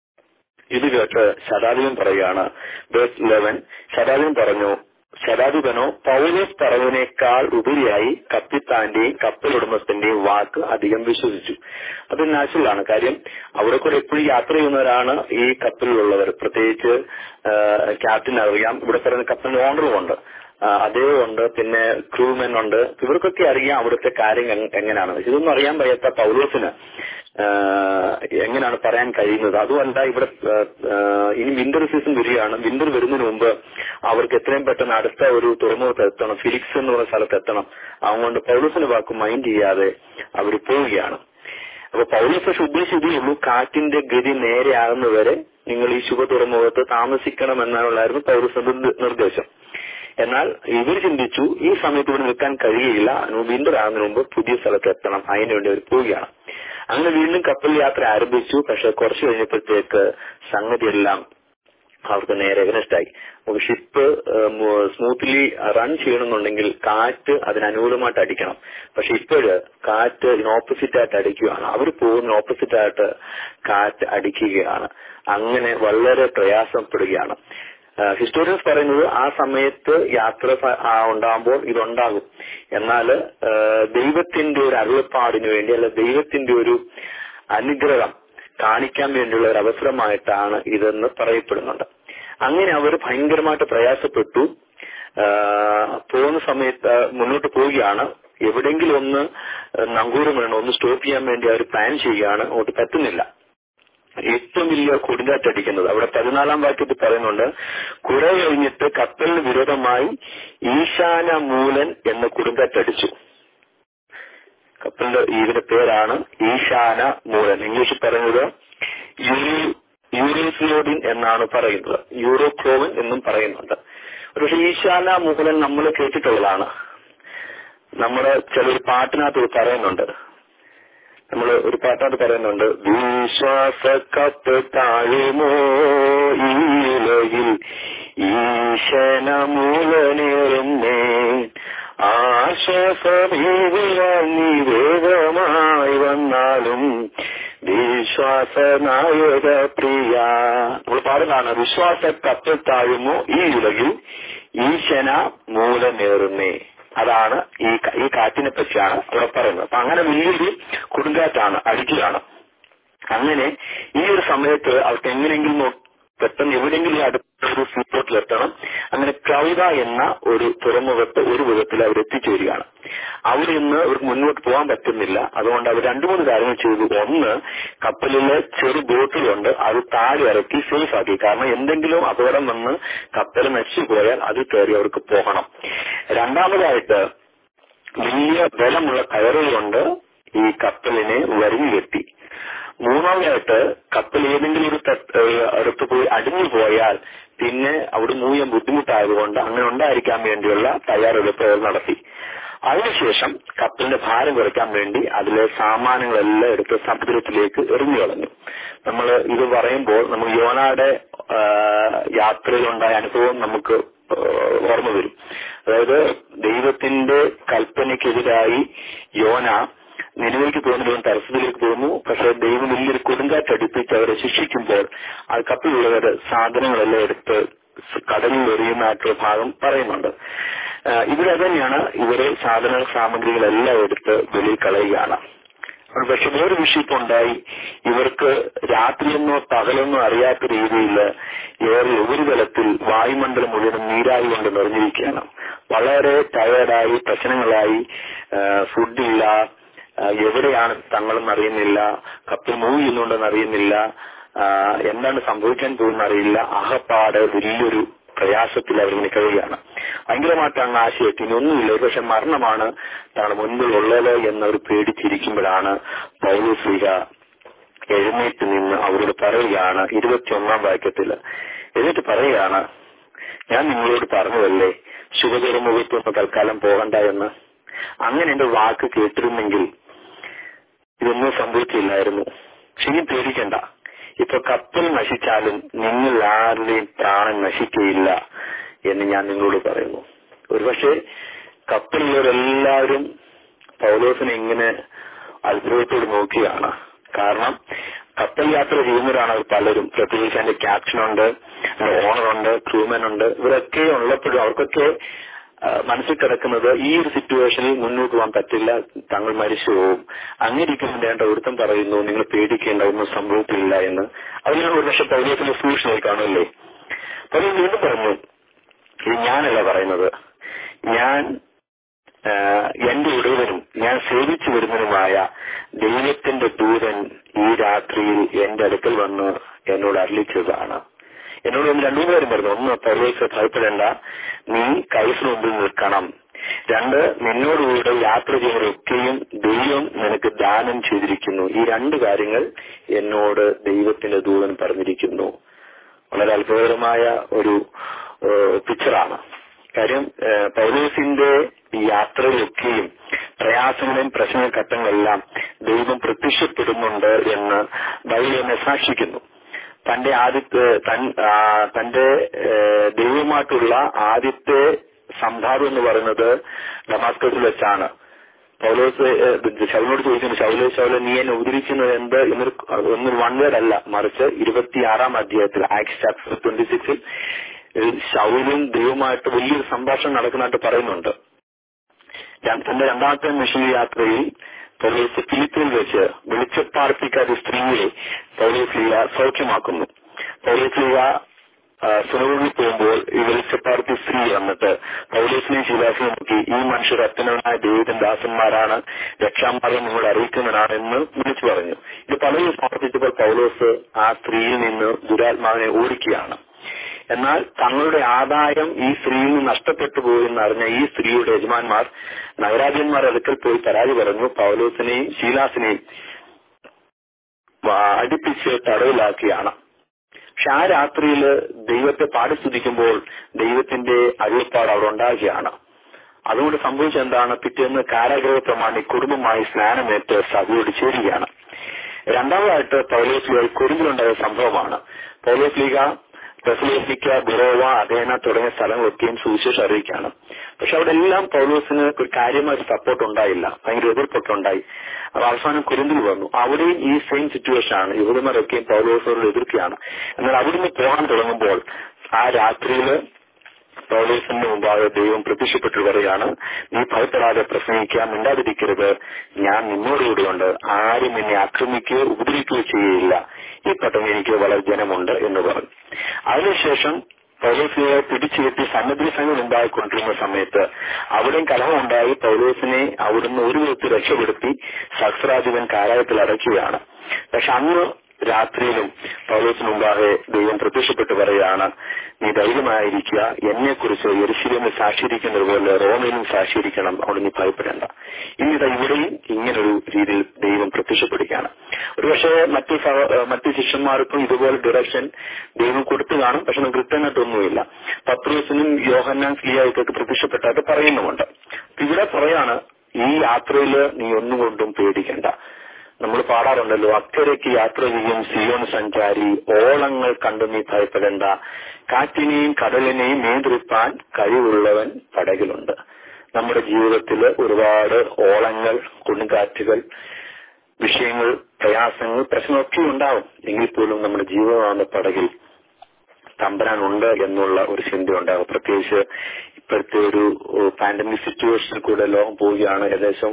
ഇത് കേട്ട് ശതാധിപൻ പറയുകയാണ് വേഴ്സ് ഇലവൻ ശതാധിപൻ പറഞ്ഞു ശതാധിപനോ പൗലോസ് പറഞ്ഞതിനേക്കാൾ ഉപരിയായി കപ്പിത്താന്റെയും കപ്പലുടമസ്ഥന്റെയും വാക്ക് അധികം വിശ്വസിച്ചു അത് നാച്ചുറൽ ആണ് കാര്യം അവിടെ കൂടെ എപ്പോഴും യാത്ര ചെയ്യുന്നവരാണ് ഈ കപ്പലിലുള്ളവർ പ്രത്യേകിച്ച് ക്യാപ്റ്റൻ അറിയാം ഇവിടെ പറയുന്ന കപ്പലിന് ഓണറും ഉണ്ട് ആ, അദ്ദേഹം ഉണ്ട് പിന്നെ ക്രൂമെൻ ഉണ്ട് ഇവർക്കൊക്കെ അറിയാം അവിടുത്തെ കാര്യം എങ്- എങ്ങനെയാണ് ഇതൊന്നും അറിയാൻ വയ്യാത്ത പൗലോസിന് ആ, എങ്ങനെയാണ് പറയാൻ കഴിയുന്നത് അതുമല്ല ഇവിടെ ആ, ആ, ഇനി വിന്റർ സീസൺ വരികയാണ് വിന്റർ വരുന്നതിന് മുമ്പ് അവർക്ക് എത്രയും പെട്ടെന്ന് അടുത്ത ഒരു തുറമുഖത്ത് എത്തണം ഫിലിക്സ് എന്ന് പറയുന്ന സ്ഥലത്ത് എത്തണം അതുകൊണ്ട് പൗലോസിന്റെ വാക്ക് മൈൻഡ് ചെയ്യാതെ അവർ പോവുകയാണ് അപ്പൊ പൗലോസ് പക്ഷെ ഉദ്ദേശിച്ചതേ ഉള്ളൂ കാറ്റിന്റെ ഗതി നേരെയാകുന്നവരെ നിങ്ങൾ ഈ ശുഭ തുറമുഖത്ത് താമസിക്കണം എന്നാണുള്ളായിരുന്നു പൗലോസിന്റെ നിർ- നിർദ്ദേശം എന്നാൽ ഇവർ ചിന്തിച്ചു ഈ സമയത്ത് ഇവിടെ നിൽക്കാൻ കഴിയില്ല വിന്റർ ആകുന്നതിന് മുമ്പ് പുതിയ സ്ഥലത്ത് എത്തണം അതിനുവേണ്ടി അവർ പോവുകയാണ് അങ്ങനെ വീണ്ടും കപ്പൽ യാത്ര ആരംഭിച്ചു പക്ഷെ കുറച്ച് കഴിഞ്ഞപ്പോഴത്തേക്ക് സംഗതിയെല്ലാം അവർക്ക് നേരെ എഗനസ്റ്റായി നമുക്ക് ഷിപ്പ് സ്മൂത്ത്ലി റൺ ചെയ്യണമെന്നുണ്ടെങ്കിൽ കാറ്റ് അതിന് അനുകൂലമായിട്ട് അടിക്കണം പക്ഷെ ഇപ്പോഴ് കാറ്റ് ഇതിന് ഓപ്പോസിറ്റ് ആയിട്ട് അടിക്കുകയാണ് അവർ പോകുന്ന ഓപ്പോസിറ്റ് ആയിട്ട് കാറ്റ് അടിക്കുകയാണ് അങ്ങനെ വളരെ പ്രയാസപ്പെടുകയാണ് ഹിസ്റ്റോറിയൻസ് പറയുന്നത് ആ സമയത്ത് യാത്ര സ- ആ ഉണ്ടാകുമ്പോൾ ഇതുണ്ടാകും എന്നാൽ ദൈവത്തിന്റെ ഒരു അരുളപ്പാടിന് വേണ്ടി അല്ല ദൈവത്തിന്റെ ഒരു അനുഗ്രഹം കാണിക്കാൻ വേണ്ടിയുള്ള ഒരു അവസരമായിട്ടാണ് ഇതെന്ന് പറയപ്പെടുന്നുണ്ട് അങ്ങനെ അവർ ഭയങ്കരമായിട്ട് പ്രയാസപ്പെട്ടു ആ, പോകുന്ന സമയത്ത് ആ, മുന്നോട്ട് പോവുകയാണ് എവിടെയെങ്കിലും ഒന്ന് നങ്കൂരം വേണം ഒന്ന് സ്റ്റോപ്പ് ചെയ്യാൻ വേണ്ടി അവർ പ്ലാൻ ചെയ്യുകയാണ് അങ്ങോട്ട് പറ്റുന്നില്ല ഏറ്റവും വലിയ കൊടുങ്കാറ്റടിക്കുന്നത് അവിടെ പതിനാലാം വാക്യത്തിൽ പറയുന്നുണ്ട് കുറെ കഴിഞ്ഞിട്ട് കപ്പലിന് വിരോധമായി ഈശാന മൂലൻ എന്ന കൊടുങ്കാറ്റടിച്ചു കപ്പലിന്റെ ഇതിന്റെ പേരാണ് ഈശാന മൂലൻ ഇംഗ്ലീഷിൽ പറയുന്നത് യൂറോ- യൂറോഫ്ലോഡിൻ എന്നാണ് പറയുന്നത് യൂറോക്ലോവൻ എന്നും പറയുന്നുണ്ട് പക്ഷെ ഈശാന മൂലൻ നമ്മൾ കേട്ടിട്ടുള്ളതാണ് നമ്മുടെ ചിലൊരു പാട്ടിനകത്ത് പറയുന്നുണ്ട് നമ്മൾ ഒരു പാട്ടായിട്ട് പറയുന്നുണ്ട് വിശ്വാസ കപ്പ് താഴുമോ ഈ ഉലകിൽ ഈശന മൂലനേറുന്നേ ആശ്വാസമേവിയാൽ നീ വേഗമായി വന്നാലും വിശ്വാസ നായക പ്രിയ നമ്മൾ പാടുന്നതാണ് വിശ്വാസ കപ്പ് താഴുമോ ഈ ഉലകിൽ ഈശന മൂലനേറുന്നേ അതാണ് ഈ ക- ഈ കാറ്റിനെ പറ്റിയാണ് അവിടെ പറയുന്നത് അപ്പൊ അങ്ങനെ വലിയൊരു കൊടുങ്കാറ്റാണ് അടിക്കുകയാണ് അങ്ങനെ ഈ ഒരു സമയത്ത് അവർക്ക് എങ്ങനെയെങ്കിലും നോ- പെട്ടെന്ന് എവിടെയെങ്കിലും അടുത്ത ഒരു സീപോർട്ടിൽ എത്തണം അങ്ങനെ ക്രൗദ എന്ന ഒരു തുറമുഖത്ത് ഒരു വിധത്തിൽ അവർ എത്തിച്ചേരുകയാണ് അവിടെ നിന്ന് അവർക്ക് മുന്നോട്ട് പോകാൻ പറ്റുന്നില്ല അതുകൊണ്ട് അവർ രണ്ടു മൂന്ന് കാര്യങ്ങൾ ചെയ്തു ഒന്ന് കപ്പലിലെ ചെറു ബോട്ടുകളുണ്ട് അത് താഴെ ഇറക്കി സേഫ് ആക്കി കാരണം എന്തെങ്കിലും അപകടം വന്ന് കപ്പൽ നശിച്ചു പോയാൽ അത് കയറി അവർക്ക് പോകണം രണ്ടാമതായിട്ട് വലിയ ബലമുള്ള കയറുകളുണ്ട് ഈ കപ്പലിനെ വരിഞ്ഞു കെട്ടി മൂന്നാമതായിട്ട് കപ്പൽ ഏതെങ്കിലും ഒരു തട്ട്- ഏഹ് അടുത്ത് പോയി അടിഞ്ഞു പോയാൽ പിന്നെ അവിടെ മൂവ് ചെയ്യാൻ ബുദ്ധിമുട്ടായതുകൊണ്ട് അങ്ങനെ ഉണ്ടായിരിക്കാൻ വേണ്ടിയുള്ള തയ്യാറെടുപ്പുകൾ നടത്തി അതിനുശേഷം കപ്പലിന്റെ ഭാരം കുറയ്ക്കാൻ വേണ്ടി അതിലെ സാമാനങ്ങളെല്ലാം എടുത്ത് സമുദ്രത്തിലേക്ക് എറിഞ്ഞു കളഞ്ഞു നമ്മൾ ഇത് പറയുമ്പോൾ നമുക്ക് യോനയുടെ ആ, യാത്രയിലുണ്ടായ അനുഭവം നമുക്ക് ഏഹ്, ഓർമ്മ വരും അതായത് ദൈവത്തിന്റെ കൽപ്പനയ്ക്കെതിരായി യോന നിലവിലേക്ക് പോകുന്നവൻ തരസത്തിലേക്ക് പോകുന്നു പക്ഷെ ദൈവം വലിയൊരു കൊടുങ്കാറ്റ് അടുപ്പിച്ച് അവരെ ശിക്ഷിക്കുമ്പോൾ ആ കപ്പിലുള്ളവർ സാധനങ്ങളെല്ലാം എടുത്ത് കടലിൽ എറിയുന്നതായിട്ടുള്ള ഭാഗം പറയുന്നുണ്ട് ഏഹ്, ഇവിടെ അത് തന്നെയാണ് ഇവരെ സാധന സാമഗ്രികളെല്ലാം എടുത്ത് വെളിയിൽ കളയുകയാണ് പക്ഷെ വേറെ വിഷയത്തുണ്ടായി ഇവർക്ക് രാത്രിയെന്നോ പകലെന്നോ അറിയാത്ത രീതിയിൽ ഏറെ ഉപരിതലത്തിൽ വായുമണ്ഡലം മുഴുവൻ നീരായി കൊണ്ട് നിറഞ്ഞിരിക്കുകയാണ് വളരെ ടയേർഡായി പ്രശ്നങ്ങളായി ഫുഡില്ല എവിടെയാണ് തങ്ങളെന്ന് അറിയുന്നില്ല കപ്പിൽ മൂവ് ചെയ്യുന്നുണ്ടെന്ന് അറിയുന്നില്ല ആ, എന്താണ് സംഭവിക്കാൻ പോകുന്ന അറിയില്ല അഹപ്പാട് വലിയൊരു പ്രയാസത്തിൽ അവരിങ്ങനെ കഴിയുകയാണ് ഭയങ്കരമായിട്ട് അങ്ങ് ആശയത്തിൽ ഇനി ഒന്നുമില്ല ഒരു പക്ഷെ മരണമാണ് തങ്ങളുടെ മുൻപിൽ ഉള്ളത് എന്നവർ പേടിച്ചിരിക്കുമ്പോഴാണ് പൗലോസ്ലിഹ എഴുന്നേറ്റ് നിന്ന് അവരോട് പറയുകയാണ് ഇരുപത്തിയൊന്നാം വാക്യത്തില് എന്നിട്ട് പറയുകയാണ് ഞാൻ നിങ്ങളോട് പറഞ്ഞതല്ലേ ശുഭതുറമുഖത്തൊന്ന് തൽക്കാലം പോകണ്ട എന്ന് അങ്ങനെ എന്റെ വാക്ക് കേട്ടിരുന്നെങ്കിൽ ഇതൊന്നും സംഭവിച്ചില്ലായിരുന്നു പക്ഷെ ഇനി പേടിക്കണ്ട ഇപ്പൊ കപ്പൽ നശിച്ചാലും നിങ്ങൾ ആരുടെയും പ്രാണൻ നശിക്കുകയില്ല എന്ന് ഞാൻ നിങ്ങളോട് പറയുന്നു ഒരുപക്ഷെ കപ്പലിലുള്ളവരെല്ലാവരും പൗലോസിനെ ഇങ്ങനെ അത്ഭുതത്തോട് നോക്കുകയാണ് കാരണം കപ്പൽ യാത്ര ചെയ്യുന്നവരാണ് അവർ പലരും പ്രത്യേകിച്ച് അതിന്റെ ക്യാപ്റ്റനുണ്ട് ഓണറുണ്ട് ക്രൂമൻ ഉണ്ട് ഇവരൊക്കെ ഉള്ളപ്പോഴും അവർക്കൊക്കെ ആ, മനസ്സിൽ കിടക്കുന്നത് ഈ ഒരു സിറ്റുവേഷനിൽ മുന്നോട്ട് പോകാൻ പറ്റില്ല തങ്ങൾ മരിച്ചു പോകും അങ്ങനെ ഇരിക്കുമ്പോൾ വേണ്ട ഒരുത്തം പറയുന്നു നിങ്ങൾ പേടിക്കേണ്ട ഒന്നും സംഭവത്തില്ല എന്ന് അതിന് ഒരു പക്ഷെ പൗലോസിന്റെ സൂക്ഷ്മമായി കാണുമല്ലേ പൗലോസ് വീണ്ടും പറഞ്ഞു ഇത് ഞാനല്ല പറയുന്നത് ഞാൻ ആ, എന്റെ ഉടയവനും ഞാൻ സേവിച്ചു വരുന്നതുമായ ദൈവത്തിന്റെ ദൂതൻ ഈ രാത്രിയിൽ എന്റെ അടുക്കൽ വന്ന് എന്നോട് അറിയിച്ചതാണ് എന്നോട് ഒന്ന് രണ്ടു കാര്യം പറഞ്ഞു ഒന്ന് പൗലോസ് ഭയപ്പെടേണ്ട നീ കൈസിന് മുമ്പിൽ നിൽക്കണം രണ്ട് നിന്നോടുകൂടെ യാത്ര ചെയ്യുന്നവരൊക്കെയും ദൈവം നിനക്ക് ദാനം ചെയ്തിരിക്കുന്നു ഈ രണ്ട് കാര്യങ്ങൾ എന്നോട് ദൈവത്തിന്റെ ദൂതൻ പറഞ്ഞിരിക്കുന്നു വളരെ അത്ഭുതകരമായ ഒരു ഏഹ്, പിക്ചറാണ് കാര്യം ഏഹ്, പൗലോസിന്റെ ഈ യാത്രയിലൊക്കെയും പ്രയാസങ്ങളെയും പ്രശ്ന ഘട്ടങ്ങളെല്ലാം ദൈവം പ്രത്യക്ഷപ്പെടുന്നുണ്ട് എന്ന് ബൈബിൾ എന്നെ സാക്ഷിക്കുന്നു തന്റെ ആദ്യത്തെ തൻ ആ, തന്റെ ഏഹ്, ദൈവമായിട്ടുള്ള ആദ്യത്തെ സംഭാവം എന്ന് പറയുന്നത് ഡമാസ്കസിൽ വെച്ചാണ് പൗലോസ് ഏഹ്, ശൗലിനോട് ചോദിക്കുന്നു ശൗല ശൗല നീ എന്നെ ഉപദ്രവിക്കുന്നത് എന്ത് എന്നൊരു ഒന്നൊരു വൺ വേർഡ് അല്ല മറിച്ച് ഇരുപത്തിയാറാം അധ്യായത്തിൽ ആക്സ് ചാപ്റ്റർ ട്വന്റി സിക്സിൽ ശൗലും ദൈവമായിട്ട് വലിയൊരു സംഭാഷണം നടക്കുന്നതായിട്ട് പറയുന്നുണ്ട് ര- തന്റെ രണ്ടാമത്തെ മിഷൻ യാത്രയിൽ പൗലോസ് ഫിലിപ്പിൽ വെച്ച് വെളിച്ചപ്പാർപ്പിക്കാത്ത സ്ത്രീയെ പൗലോസ് ലീല സൗഖ്യമാക്കുന്നു പൗലോസ് ലീല സുനൂറിൽ പോകുമ്പോൾ ഈ വെളിച്ചപ്പാർത്തി സ്ത്രീ വന്നിട്ട് പൗലോസിനെയും ശിലാസിനെ നോക്കി ഈ മനുഷ്യർ അത്യന്തനായ ദൈവത്തിന്റെ ദാസന്മാരാണ് രക്ഷാമാർഗം നിങ്ങൾ അറിയിക്കുന്നതാണ് എന്ന് വിളിച്ചു പറഞ്ഞു ഇത് പലരും സമർപ്പിച്ചപ്പോൾ പൗലോസ് ആ സ്ത്രീയിൽ നിന്ന് ദുരാത്മാവിനെ ഓടിക്കുകയാണ് എന്നാൽ തങ്ങളുടെ ആദായം ഈ സ്ത്രീയിൽ നിന്ന് നഷ്ടപ്പെട്ടു പോയെന്ന് അറിഞ്ഞ ഈ സ്ത്രീയുടെ യജമാന്മാർ നഗരാജ്യന്മാർ അടുക്കൽ പോയി പരാതി പറഞ്ഞു പൗലോസിനെയും ശീലാസിനെയും വാ- അടുപ്പിച്ച് തടവിലാക്കിയാണ് പക്ഷെ ആ രാത്രിയിൽ ദൈവത്തെ പാടി സ്തുതിക്കുമ്പോൾ ദൈവത്തിന്റെ അരുളപ്പാട് അവിടെ ഉണ്ടാകുകയാണ് അതുകൊണ്ട് സംഭവിച്ചത് എന്താണ് പിറ്റേന്ന് കാരാഗ്രഹ പ്രമാണി കുടുംബമായി സ്നാനമേറ്റ് സഭയോട് ചേരുകയാണ് രണ്ടാമതായിട്ട് പൗലോസ്ലിക കുരുങ്ങിലുണ്ടായ സംഭവമാണ് പൗലോസ്ലിക തെസലോനിക്ക ബിറോവ അഥേന തുടങ്ങിയ സ്ഥലങ്ങളൊക്കെയും സുവിശേഷം അറിയിക്കുകയാണ് പക്ഷെ അവിടെ എല്ലാം പൗലോസിന് ഒരു കാര്യമായ സപ്പോർട്ട് ഉണ്ടായില്ല ഭയങ്കര എതിർപ്പൊക്കെ ഉണ്ടായി അപ്പൊ അവസാനം കുരുന്തിൽ വന്നു അവിടെയും ഈ സെയിം സിറ്റുവേഷൻ ആണ് യഹൂദന്മാരൊക്കെയും പൗലോസിനോട് എതിർക്കുകയാണ് എന്നാൽ അവിടുന്ന് പോകാൻ തുടങ്ങുമ്പോൾ ആ രാത്രിയില് പൗലോസിന്റെ മുമ്പാകെ ദൈവം പ്രത്യക്ഷപ്പെട്ടു പറയുകയാണ് നീ ഭയപ്പെടാതെ പ്രസംഗിക്കുക മിണ്ടാതിരിക്കരുത് ഞാൻ നിന്നോടുകൂടിയുണ്ട് ആരും നിന്നെ ആക്രമിക്കുകയോ ഉപദ്രവിക്കുകയോ ചെയ്യുകയില്ല ഈ പട്ടം എനിക്ക് വളരെ ജനമുണ്ട് എന്ന് പറഞ്ഞു അതിനുശേഷം പൗലോസിനെ പിടിച്ചുകെട്ടി സമുദ്ര സംഘം ഉണ്ടായിക്കൊണ്ടിരുന്ന സമയത്ത് അവിടെയും കലഹമുണ്ടായി പൗലോസിനെ അവിടുന്ന് ഒരു വിധത്തിൽ രക്ഷപ്പെടുത്തി സഹസ്രാധിപൻ കാരായത്തിൽ അടയ്ക്കുകയാണ് പക്ഷെ അന്ന് രാത്രിയിലും പൗലോസിന് മുമ്പാകെ ദൈവം പ്രത്യക്ഷപ്പെട്ട് പറയുകയാണ് നീ ധൈര്യമായിരിക്കുക എന്നെക്കുറിച്ച് എരിശിലേമിൽ സാക്ഷീകരിക്കുന്നത് പോലെ റോമയിലും സാക്ഷീകരിക്കണം അവിടെ നീ ഭയപ്പെടേണ്ട ഇന്നിതാ ഇവിടെയും ഇങ്ങനൊരു രീതിയിൽ ദൈവം പ്രത്യക്ഷപ്പെടുകയാണ് ഒരുപക്ഷെ മറ്റു സഹ- ഏഹ് മറ്റു ശിഷ്യന്മാർക്കും ഇതുപോലെ ഡിറക്ഷൻ ദൈവം കൊടുത്തു കാണും പക്ഷെ നമുക്ക് കൃത്യമായിട്ടൊന്നുമില്ല പത്രോസിനും യോഹന്നാൻ സ്ലിയായിക്കൊക്കെ പ്രത്യക്ഷപ്പെട്ടായിട്ട് പറയുന്നുമുണ്ട് ഇവിടെ പറയാണ് ഈ യാത്രയിൽ നീ ഒന്നും കൊണ്ടും പേടിക്കണ്ട നമ്മൾ പാടാറുണ്ടല്ലോ അക്കരയ്ക്ക് യാത്ര ചെയ്യും സിയോൺ സഞ്ചാരി ഓളങ്ങൾ കണ്ടു നീ ഭയപ്പെടേണ്ട കാറ്റിനെയും കടലിനെയും നിയന്ത്രിപ്പാൻ കഴിവുള്ളവൻ പടകിലുണ്ട് നമ്മുടെ ജീവിതത്തിൽ ഒരുപാട് ഓളങ്ങൾ കൊടുങ്കാറ്റുകൾ വിഷയങ്ങൾ പ്രയാസങ്ങൾ പ്രശ്നമൊക്കെ ഉണ്ടാവും എങ്കിൽ പോലും നമ്മുടെ ജീവിതമാകുന്ന പടകിൽ തമ്പരാനുണ്ട് എന്നുള്ള ഒരു ചിന്ത ഉണ്ടാകും പ്രത്യേകിച്ച് ഇപ്പോഴത്തെ ഒരു പാൻഡമിക് സിറ്റുവേഷനിൽ കൂടെ ലോകം പോവുകയാണ് ഏകദേശം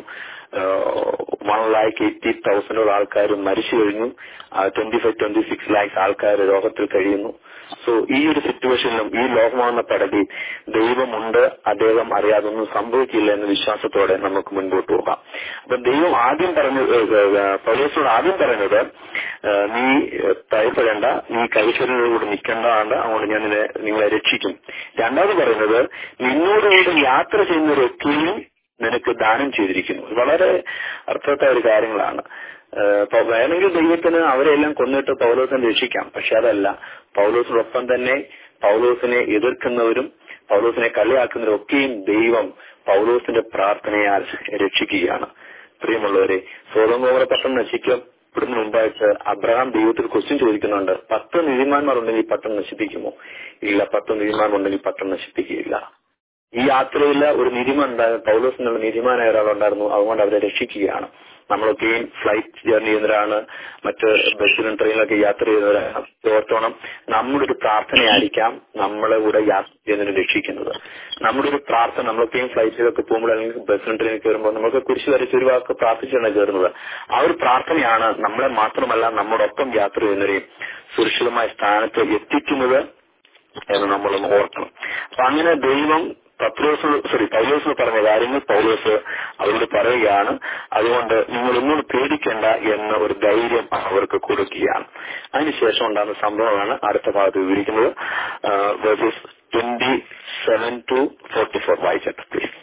വൺ ലാക്ക് എയ്റ്റി തൗസൻഡോളം ആൾക്കാർ മരിച്ചു കഴിഞ്ഞു twenty five twenty six lakhs ആൾക്കാർ രോഗത്തിൽ കഴിയുന്നു സോ ഈ ഒരു സിറ്റുവേഷനിലും ഈ ലോകമാകുന്ന പടകിൽ ദൈവമുണ്ട് അദ്ദേഹം അറിയാതൊന്നും സംഭവിക്കില്ല എന്ന വിശ്വാസത്തോടെ നമുക്ക് മുൻപോട്ട് പോകാം അപ്പൊ ദൈവം ആദ്യം പറഞ്ഞു പൗലോസിനോട് ആദ്യം പറയുന്നത് ഏഹ്, നീ ഏഹ്, ഭയപ്പെടേണ്ട നീ കൈശ്വരനോട് നിൽക്കേണ്ടതാണ് അതുകൊണ്ട് ഞാൻ നിന്നെ നിങ്ങളെ രക്ഷിക്കും രണ്ടാമത് പറയുന്നത് നിന്നോടുകൂടി യാത്ര ചെയ്യുന്നവരൊക്കെയും നിനക്ക് ദാനം ചെയ്തിരിക്കുന്നു വളരെ അർത്ഥവത്തായ ഒരു കാര്യങ്ങളാണ് ഏഹ് പ- വേണമെങ്കിൽ ദൈവത്തിന് അവരെല്ലാം കൊന്നിട്ട് പൗലോസിനെ രക്ഷിക്കാം പക്ഷെ അതല്ല പൗലോസിനൊപ്പം തന്നെ പൗലോസിനെ എതിർക്കുന്നവരും പൗലോസിനെ കളിയാക്കുന്നവരും ഒക്കെയും ദൈവം പൗലോസിന്റെ പ്രാർത്ഥനയാൽ രക്ഷിക്കുകയാണ് പ്രിയമുള്ളവരെ സോതോമോഹര പട്ടണം നശിക്കപ്പെടുന്നതിന് മുമ്പായിട്ട് അബ്രഹാം ദൈവത്തിൽ ക്വസ്റ്റ്യൻ ചോദിക്കുന്നുണ്ട് പത്ത് നീതിമാന്മാർ ഉണ്ടെങ്കിൽ പട്ടണം നശിപ്പിക്കുമോ ഇല്ല പത്ത് നീതിമാന്മാരുണ്ടെങ്കിൽ പട്ടണം നശിപ്പിക്കുകയില്ല ഈ യാത്രയിൽ ഒരു നീതിമാൻ ഉണ്ടായിരുന്നു പൗലോസ് എന്നുള്ള നീതിമാനായ ഒരാളുണ്ടായിരുന്നു അതുകൊണ്ട് അവരെ രക്ഷിക്കുകയാണ് നമ്മളൊക്കെയും ഫ്ലൈറ്റ് ജേർണി ചെയ്യുന്നവരാണ് മറ്റ് ബസ്സിലും ട്രെയിനിലൊക്കെ യാത്ര ചെയ്യുന്നവരാണ് ഓർത്തോണം നമ്മുടെ ഒരു പ്രാർത്ഥനയായിരിക്കാം നമ്മളെ കൂടെ യാത്ര ചെയ്യുന്നതിന് രക്ഷിക്കുന്നത് നമ്മുടെ ഒരു പ്രാർത്ഥന നമ്മളൊക്കെയും ഫ്ലൈറ്റിലൊക്കെ പോകുമ്പോൾ അല്ലെങ്കിൽ ബസ്സിലും ട്രെയിനിൽ കയറുമ്പോൾ നമുക്ക് കുരിശ് വരച്ച് ഒരു വാക്ക് പ്രാർത്ഥിച്ചാണ് കയറുന്നത് ആ ഒരു പ്രാർത്ഥനയാണ് നമ്മളെ മാത്രമല്ല നമ്മോടൊപ്പം യാത്ര ചെയ്യുന്നവരെയും സുരക്ഷിതമായ സ്ഥാനത്ത് എത്തിക്കുന്നത് എന്ന് നമ്മൾ ഓർക്കണം അപ്പൊ അങ്ങനെ ദൈവം പത്രോസ് സോറി പൗലോസ് പറഞ്ഞ കാര്യങ്ങൾ പൗലോസ് അവരോട് പറയുകയാണ് അതുകൊണ്ട് നിങ്ങൾ ഒന്നും പേടിക്കേണ്ട എന്ന ഒരു ധൈര്യം അവർക്ക് കൊടുക്കുകയാണ് അതിനുശേഷം ഉണ്ടാകുന്ന സംഭവമാണ് അടുത്ത ഭാഗത്ത് വിവരിക്കുന്നത് verses twenty seven to forty four വായിച്ചിട്ട് പ്ലീസ്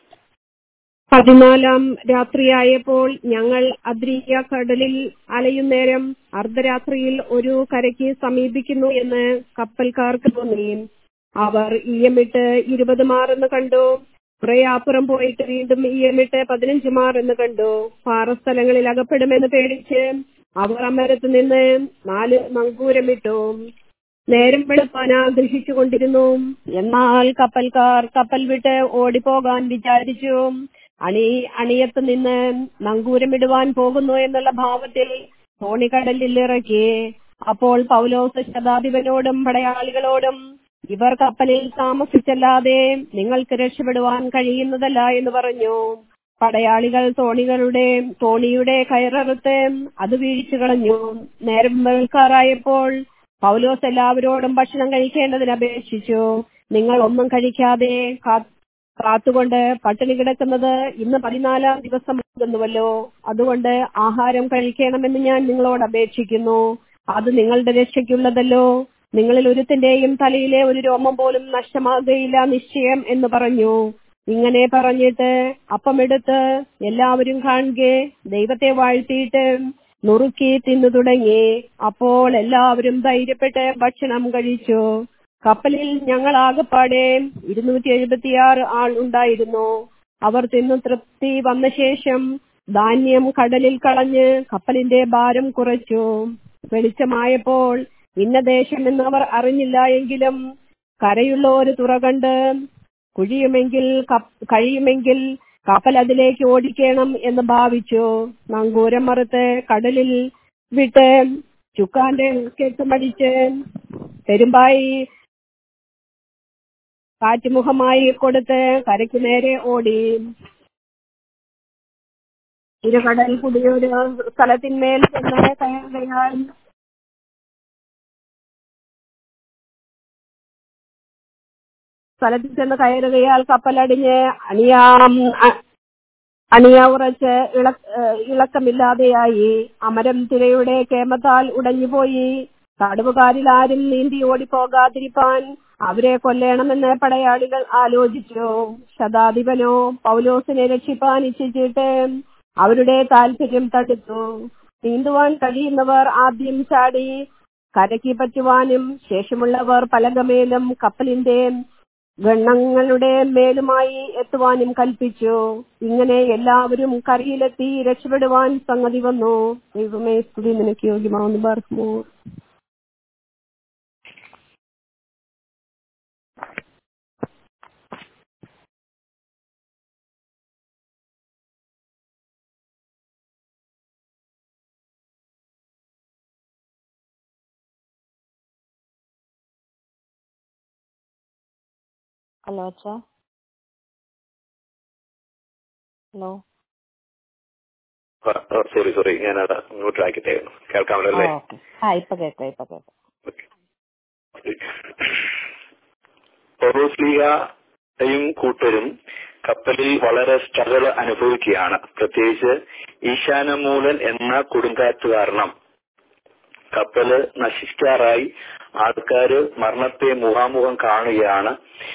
പതിനാലാം രാത്രിയായപ്പോൾ ഞങ്ങൾ അദ്രിയ കടലിൽ അലയുന്നേരം അർദ്ധരാത്രിയിൽ ഒരു കരയ്ക്ക് സമീപിക്കുന്നു എന്ന് കപ്പൽക്കാർക്ക് തോന്നി അവർ ഈയമിട്ട് ഇരുപത് മാറെന്ന് കണ്ടു കുറെ അപ്പുറം പോയിട്ട് വീണ്ടും ഈയമിട്ട് പതിനഞ്ച് മാറെന്ന് കണ്ടു പാറസ്ഥലങ്ങളിൽ അകപ്പെടുമെന്ന് പേടിച്ച് അവർ അമരത്ത് നിന്ന് നാല് മങ്കൂരമിട്ടു നേരം വെളുപ്പാൻ ആഗ്രഹിച്ചുകൊണ്ടിരുന്നു എന്നാൽ കപ്പൽക്കാർ കപ്പൽ വിട്ട് ഓടിപ്പോകാൻ വിചാരിച്ചു അണി അണിയത്ത് നിന്ന് നങ്കൂരമിടുവാൻ പോകുന്നു എന്നുള്ള ഭാവത്തിൽ തോണിക്കടലിൽ ഇറക്കി അപ്പോൾ പൗലോസ് ശതാധിപനോടും പടയാളികളോടും ഇവർ കപ്പലിൽ താമസിച്ചല്ലാതെ നിങ്ങൾക്ക് രക്ഷപ്പെടുവാൻ കഴിയുന്നതല്ല എന്ന് പറഞ്ഞു പടയാളികൾ തോണികളുടെ തോണിയുടെ കയററുത്ത് അത് വീഴിച്ചു കളഞ്ഞു നേരം വെളുക്കാറായപ്പോൾ പൗലോസ് എല്ലാവരോടും ഭക്ഷണം കഴിക്കേണ്ടതിന് അപേക്ഷിച്ചു നിങ്ങൾ ഒന്നും കഴിക്കാതെ കാ- കാത്തുകൊണ്ട് പട്ടിണി കിടക്കുന്നത് ഇന്ന് പതിനാലാം ദിവസമാകുന്നുവല്ലോ അതുകൊണ്ട് ആഹാരം കഴിക്കണമെന്ന് ഞാൻ നിങ്ങളോട് അപേക്ഷിക്കുന്നു അത് നിങ്ങളുടെ രക്ഷയ്ക്കുള്ളതല്ലോ നിങ്ങളിൽ ഒരുത്തിന്റെയും തലയിലെ ഒരു രോമം പോലും നഷ്ടമാകുകയില്ല നിശ്ചയം എന്ന് പറഞ്ഞു ഇങ്ങനെ പറഞ്ഞിട്ട് അപ്പമെടുത്ത് എല്ലാവരും കാണുകെ ദൈവത്തെ വാഴ്ത്തിയിട്ട് നുറുക്കി തിന്നു തുടങ്ങി അപ്പോൾ എല്ലാവരും ധൈര്യപ്പെട്ട് ഭക്ഷണം കഴിച്ചു കപ്പലിൽ ഞങ്ങൾ ആകെപ്പാടെ ഇരുന്നൂറ്റി എഴുപത്തിയാറ് ആൾ ഉണ്ടായിരുന്നു അവർ തിന്നു തൃപ്തി വന്ന ശേഷം ധാന്യം കടലിൽ കളഞ്ഞ് കപ്പലിന്റെ ഭാരം കുറച്ചു വെളിച്ചമായപ്പോൾ ഇന്ന ദേശമെന്ന് അവർ അറിഞ്ഞില്ല എങ്കിലും കരയുള്ള ഒരു തുറ കണ്ട് കുഴിയുമെങ്കിൽ കപ്പ് കഴിയുമെങ്കിൽ കപ്പൽ അതിലേക്ക് ഓടിക്കണം എന്ന് ഭാവിച്ചു നങ്കൂരം മറുത്ത് കടലിൽ വിട്ട് ചുക്കാന്റെ കെട്ടുമടിച്ച് പെരുമ്പായി കാറ്റുമുഖമായി കൊടുത്ത് കരയ്ക്ക് നേരെ ഓടി ഇരുകടൽ കുടിയൊരു സ്ഥലത്തിന്മേൽ ചെന്ന് കയറുകയാൽ സ്ഥലത്തിൽ ചെന്ന് കയറുകയാൽ കപ്പലടിഞ്ഞ് അണിയാം അ- അണിയ ഉറച്ച് ഇള ഏഹ് ഇളക്കമില്ലാതെയായി അമരം തിരയുടെ കേമത്താൽ ഉടഞ്ഞുപോയി തടവുകാരിൽ ആരും നീന്തി ഓടിപ്പോകാതിരിപ്പാൻ അവരെ കൊല്ലണമെന്ന് പടയാളികൾ ആലോചിച്ചു ശതാധിപനോ പൗലോസിനെ രക്ഷിപ്പാൻ ഇച്ഛിച്ചിട്ട് അവരുടെ താല്പര്യം തടുത്തു നീന്തുവാൻ കഴിയുന്നവർ ആദ്യം ചാടി കരയ്ക്ക് പറ്റുവാനും ശേഷമുള്ളവർ പലകമേലും കപ്പലിന്റെ ഗണ്ണങ്ങളുടെ മേലുമായി എത്തുവാനും കൽപ്പിച്ചു ഇങ്ങനെ എല്ലാവരും കരയിലെത്തി രക്ഷപ്പെടുവാൻ സംഗതി വന്നു ദൈവമേ സ്തുതി നിനക്ക് യോഗ്യമാവുന്നു പാർക്കുമോ ഹലോ അച്ഛാ ഹലോ സോറി സോറി ഞാൻ അത് മ്യൂട്ടാക്കിട്ടായിരുന്നു കേൾക്കാമല്ലോ ഓക്കെ ആ ഇപ്പൊ കേൾക്കാം ഇപ്പൊ കേൾക്കാം പൗലോസ്ലിഹയും കൂട്ടരും കപ്പലിൽ വളരെ സ്ട്രഗിൾ അനുഭവിക്കുകയാണ് പ്രത്യേകിച്ച് ഈശാനമൂലൻ എന്ന കൊടുങ്കാറ്റ് കാരണം കപ്പല് നശിക്കാറായി ആൾക്കാര് മരണത്തെ മുഖാമുഖം കാണുകയാണ്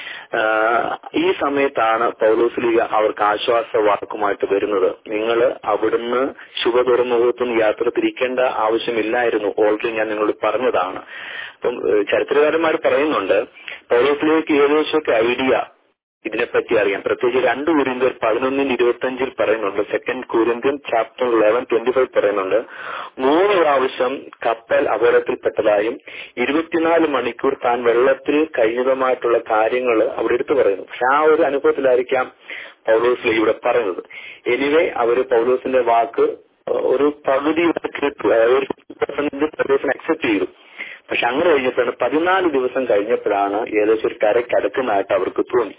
ആഹ് ഈ സമയത്താണ് പൗലോസ്ലിക അവർക്ക് ആശ്വാസ വാക്കുമായിട്ട് വരുന്നത് നിങ്ങൾ അവിടുന്ന് ശുഭതുറമുഖത്തും യാത്ര തിരിക്കേണ്ട ആവശ്യമില്ലായിരുന്നു ഓൾറെഡി ഞാൻ നിങ്ങളോട് പറഞ്ഞതാണ് അപ്പം ഏഹ് ചരിത്രകാരന്മാർ പറയുന്നുണ്ട് പൗലോസ്ലിക്ക് ഏകദേശമൊക്കെ ഐഡിയ ഇതിനെപ്പറ്റി അറിയാം പ്രത്യേകിച്ച് രണ്ട് കുരിന്തിയർ പതിനൊന്നിന് ഇരുപത്തി അഞ്ചിൽ പറയുന്നുണ്ട് second Corinthian chapter eleven twenty five പറയുന്നുണ്ട് മൂന്ന് പ്രാവശ്യം കപ്പൽ അപകടത്തിൽപ്പെട്ടതായും ഇരുപത്തിനാല് മണിക്കൂർ താൻ വെള്ളത്തിൽ കഴിഞ്ഞതുമായിട്ടുള്ള കാര്യങ്ങൾ അവിടെ എടുത്തു പറയുന്നു പക്ഷെ ആ ഒരു അനുഭവത്തിലായിരിക്കാം പൗലോസ് ഇവിടെ പറയുന്നത് എനിവേ അവര് പൗലോസിന്റെ വാക്ക് ഒരു പകുതി വരെ കേട്ടു അതായത് ഒരു പ്രദേശം അക്സെപ്റ്റ് ചെയ്തു പക്ഷെ അങ്ങനെ കഴിഞ്ഞപ്പോഴാണ് പതിനാല് ദിവസം കഴിഞ്ഞപ്പോഴാണ് ഏകദേശം ഒരു കരയ്ക്ക് അടുക്കുന്നതായിട്ട് അവർക്ക് തോന്നി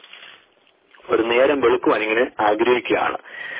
ഒരു നേരം വെളുക്കുവാൻ ഇങ്ങനെ ആഗ്രഹിക്കുകയാണ്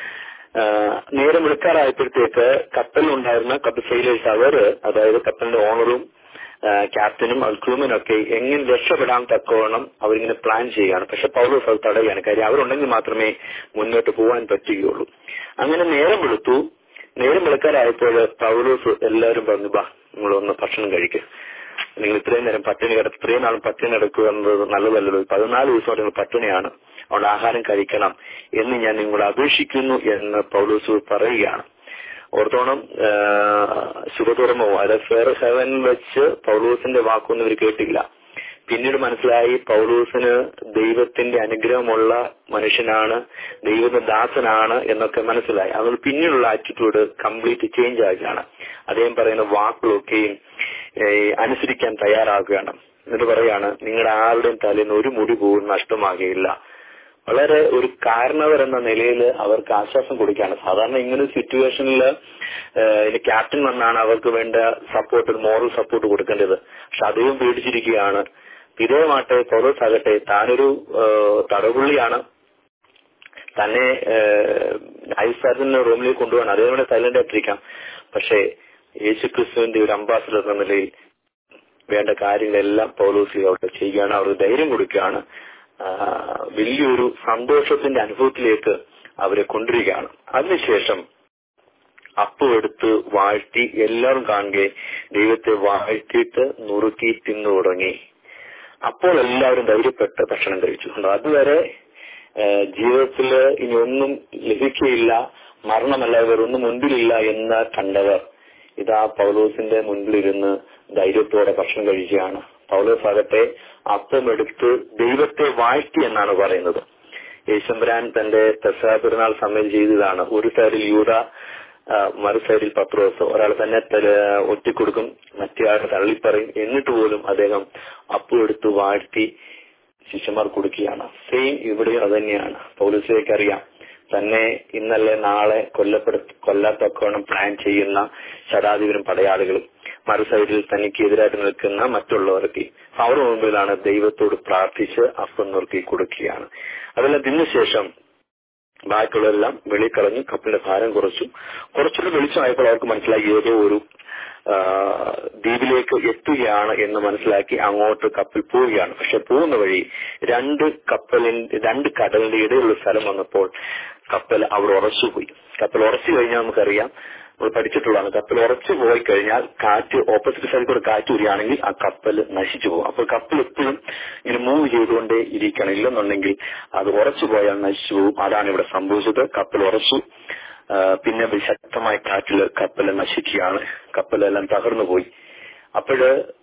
ആഹ് നേരം വെളുക്കാറായപ്പോഴത്തേക്ക് കപ്പലിലുണ്ടായിരുന്ന കപ്പൽ സെയിലേഴ്സ് അവര് അതായത് കപ്പലിന്റെ ഓണറും ആഹ് ക്യാപ്റ്റനും അൽക്രൂമിനും ഒക്കെ എങ്ങനെ രക്ഷപ്പെടാൻ തക്കവണ്ണം അവരിങ്ങനെ പ്ലാൻ ചെയ്യുകയാണ് പക്ഷെ പൗലോസ് അത് തടയുകയാണ് കാര്യം അവരുണ്ടെങ്കിൽ മാത്രമേ മുന്നോട്ട് പോകാൻ പറ്റുകയുള്ളൂ അങ്ങനെ നേരം വെളുത്തു നേരം വെളുക്കാറായപ്പോൾ പൗലോസ് എല്ലാവരും പറഞ്ഞു ബാ നിങ്ങളൊന്ന് ഭക്ഷണം കഴിക്കുക നിങ്ങൾ ഇത്രയും നേരം പട്ടിണി കിട ഇത്രയും നാളും പട്ടിണി കിടക്കുക എന്നത് നല്ലതല്ലല്ലോ പതിനാല് ദിവസം നിങ്ങൾ പട്ടിണിയാണ് അതുകൊണ്ട് ആഹാരം കഴിക്കണം എന്ന് ഞാൻ നിങ്ങളോട് അപേക്ഷിക്കുന്നു എന്ന് പൗലോസ് പറയുകയാണ് ഓർത്തോണം ശുഭതുറമോ അതായത് ഫെയർ ഹെവനിൽ വെച്ച് പൗലോസിന്റെ വാക്കൊന്നും ഇവർ കേട്ടില്ല പിന്നീട് മനസ്സിലായി പൗലൂസിന് ദൈവത്തിന്റെ അനുഗ്രഹമുള്ള മനുഷ്യനാണ് ദൈവത്തിന്റെ ദാസനാണ് എന്നൊക്കെ മനസ്സിലായി അതുകൊണ്ട് പിന്നീടുള്ള ആറ്റിറ്റ്യൂഡ് കംപ്ലീറ്റ് ചേഞ്ച് ആകുകയാണ് അദ്ദേഹം പറയുന്ന വാക്കുകളൊക്കെയും ഏഹ്, അനുസരിക്കാൻ തയ്യാറാകുകയാണ് എന്നിട്ട് പറയാണ് നിങ്ങളുടെ ആരുടെയും തലേന്ന് ഒരു മുടി പോലും നഷ്ടമാകുകയില്ല വളരെ ഒരു കാരണവർ എന്ന നിലയിൽ അവർക്ക് ആശ്വാസം കൊടുക്കുകയാണ് സാധാരണ ഇങ്ങനെ ഒരു സിറ്റുവേഷനിൽ ഇനി ക്യാപ്റ്റൻ വന്നാണ് അവർക്ക് വേണ്ട സപ്പോർട്ട് മോറൽ സപ്പോർട്ട് കൊടുക്കേണ്ടത് പക്ഷെ അദ്ദേഹം പേടിച്ചിരിക്കുകയാണ് ഇതേമാട്ടെ പൗലോസ് ആകട്ടെ താനൊരു ഏഹ്, തടവുള്ളിയാണ് തന്നെ ഐസാറിന്റെ റൂമിലേക്ക് കൊണ്ടുപോകണം അതേ വേണേ സൈലന്റ് ആയിട്ടിരിക്കാം പക്ഷേ യേശു ക്രിസ്തുവിന്റെ ഒരു അംബാസിഡർ എന്ന നിലയിൽ വേണ്ട കാര്യങ്ങളെല്ലാം പൗലോസ് അവിടെ ചെയ്യുകയാണ് അവർക്ക് ധൈര്യം കൊടുക്കുകയാണ് ആ, വലിയൊരു സന്തോഷത്തിന്റെ അനുഭവത്തിലേക്ക് അവരെ കൊണ്ടുവരികയാണ് അതിനുശേഷം അപ്പം എടുത്ത് വാഴ്ത്തി എല്ലാവരും കാണുകയെ ദൈവത്തെ വാഴ്ത്തിയിട്ട് നുറുക്കി തിന്നു തുടങ്ങി അപ്പോൾ എല്ലാവരും ധൈര്യപ്പെട്ട് ഭക്ഷണം കഴിച്ചു കണ്ടോ? അതുവരെ ഏഹ്, ജീവിതത്തില് ഇനി ഒന്നും ലഭിക്കുകയില്ല മരണമല്ല വേറൊന്നും മുൻപിലില്ല എന്ന് കണ്ടവർ ഇതാ പൗലോസിന്റെ മുൻപിലിരുന്ന് ധൈര്യത്തോടെ ഭക്ഷണം കഴിക്കുകയാണ് പൗലോസ് ആകട്ടെ അപ്പം എടുത്ത് ദൈവത്തെ വാഴ്ത്തി എന്നാണ് പറയുന്നത് യേശുമ്പരാൻ തന്റെ പെസഹ പെരുന്നാൾ സമയം ചെയ്തതാണ് ഒരു സൈഡിൽ യൂത ആ, മറു സൈഡിൽ പത്രോസ് ഒരാൾ തന്നെ തല- ഒറ്റിക്കൊടുക്കും മറ്റേ ആൾ തള്ളിപ്പറയും എന്നിട്ട് പോലും അദ്ദേഹം അപ്പം എടുത്ത് വാഴ്ത്തി ശിഷ്യന്മാർ കൊടുക്കുകയാണ് സെയിം ഇവിടെയും അത് തന്നെയാണ് പൗലീസിലേക്ക് അറിയാം തന്നെ ഇന്നലെ നാളെ കൊല്ലപ്പെടുത്ത കൊല്ലാത്തക്കോണം പ്ലാൻ ചെയ്യുന്ന ശതാധിപരും പടയാളികളും മറു സൈഡിൽ തനിക്ക് എതിരായിട്ട് നിൽക്കുന്ന മറ്റുള്ളവർക്ക് അവരുടെ മുമ്പിലാണ് ദൈവത്തോട് പ്രാർത്ഥിച്ച് അപ്പം നുറുക്കി കൊടുക്കുകയാണ് അതെല്ലാം തിന്ന ശേഷം ബാക്കിയുള്ളതെല്ലാം വെളിയിൽ കളഞ്ഞു കപ്പലിന്റെ ഭാരം കുറച്ചു കുറച്ചുകൂടെ വെളിച്ചമായപ്പോൾ അവർക്ക് മനസ്സിലായി ഏതോ ഒരു ആ, ദ്വീപിലേക്ക് എത്തുകയാണ് എന്ന് മനസ്സിലാക്കി അങ്ങോട്ട് കപ്പൽ പോവുകയാണ് പക്ഷെ പോകുന്ന വഴി രണ്ട് കപ്പലിന്റെ രണ്ട് കടലിന്റെ ഇടയിലുള്ള സ്ഥലം വന്നപ്പോൾ കപ്പൽ അവിടെ ഉറച്ചുപോയി കപ്പൽ ഉറച്ചു കഴിഞ്ഞാൽ നമുക്കറിയാം നമ്മൾ പഠിച്ചിട്ടുള്ളതാണ് കപ്പൽ ഉറച്ചു പോയി കഴിഞ്ഞാൽ കാറ്റ് ഓപ്പോസിറ്റ് സൈഡിൽ കൂടെ കാറ്റ് വരികയാണെങ്കിൽ ആ കപ്പൽ നശിച്ചു പോകും അപ്പോൾ കപ്പൽ എപ്പോഴും ഇങ്ങനെ മൂവ് ചെയ്തുകൊണ്ടേ ഇരിക്കണം ഇല്ലെന്നുണ്ടെങ്കിൽ അത് ഉറച്ചു പോയാൽ നശിച്ചു പോകും അതാണ് ഇവിടെ സംഭവിച്ചത് കപ്പൽ ഉറച്ചു ആ, പിന്നെ ശക്തമായ കാറ്റിൽ കപ്പൽ നശിക്കുകയാണ് കപ്പലെല്ലാം തകർന്നു പോയി അപ്പോഴ്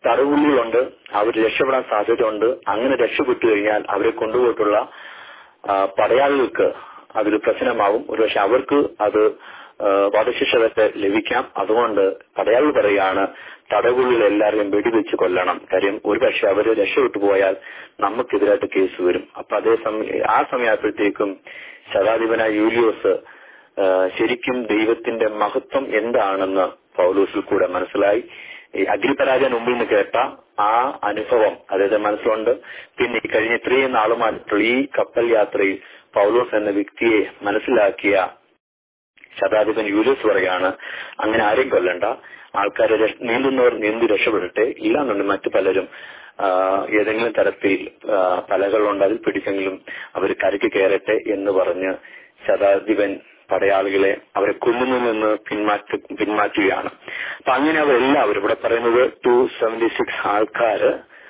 തടവുള്ളികളുണ്ട് അവർ രക്ഷപ്പെടാൻ സാധ്യതയുണ്ട് അങ്ങനെ രക്ഷപ്പെട്ടു കഴിഞ്ഞാൽ അവരെ കൊണ്ടുപോയിട്ടുള്ള ആ, പടയാളികൾക്ക് അതൊരു പ്രശ്നമാവും ഒരുപക്ഷെ അവർക്ക് അത് ആ, വധശിക്ഷ വരെ ലഭിക്കാം അതുകൊണ്ട് പടയാളി പറയുകയാണ് തടവുള്ളിൽ എല്ലാവരെയും വെടിവെച്ച് കൊല്ലണം കാര്യം ഒരുപക്ഷെ അവര് രക്ഷപ്പെട്ടു പോയാൽ നമുക്കെതിരായിട്ട് കേസ് വരും അപ്പൊ അതേ സമയം ആ സമയമായപ്പോഴത്തേക്കും ശതാധിപനായ യൂലിയോസ് ആ, ശരിക്കും ദൈവത്തിന്റെ മഹത്വം എന്താണെന്ന് പൗലോസിൽ കൂടെ മനസ്സിലായി ഈ അഗ്രിപരാജൻ മുമ്പിൽ നിന്ന് കേട്ട ആ അനുഭവം അതായത് മനസ്സിലുണ്ട് പിന്നെ ഈ കഴിഞ്ഞ ഇത്രയും നാളുമായിട്ടുള്ള ഈ കപ്പൽ യാത്രയിൽ പൗലോസ് എന്ന വ്യക്തിയെ മനസ്സിലാക്കിയ ശതാധിപൻ യൂലിയസ് പറയാണ് അങ്ങനെ ആരെയും കൊല്ലണ്ട ആൾക്കാരെ രക്ഷ- നീന്തുന്നവർ നീന്തി രക്ഷപ്പെടട്ടെ ഇല്ലാന്നുണ്ട് മറ്റു പലരും ആ, ഏതെങ്കിലും തരത്തിൽ ആ, പലകളുണ്ട് അതിൽ പിടിച്ചെങ്കിലും അവർ കരയ്ക്ക് കയറട്ടെ എന്ന് പറഞ്ഞ് ശതാധിപൻ പടയാളികളെ അവരെ കൊല്ലുന്നതിൽ നിന്ന് പിന്മാറ്റ പിന്മാറ്റുകയാണ് അപ്പൊ അങ്ങനെ അവരെല്ലാവരും ഇവിടെ പറയുന്നത് ടു സെവന്റി സിക്സ് ആൾക്കാര്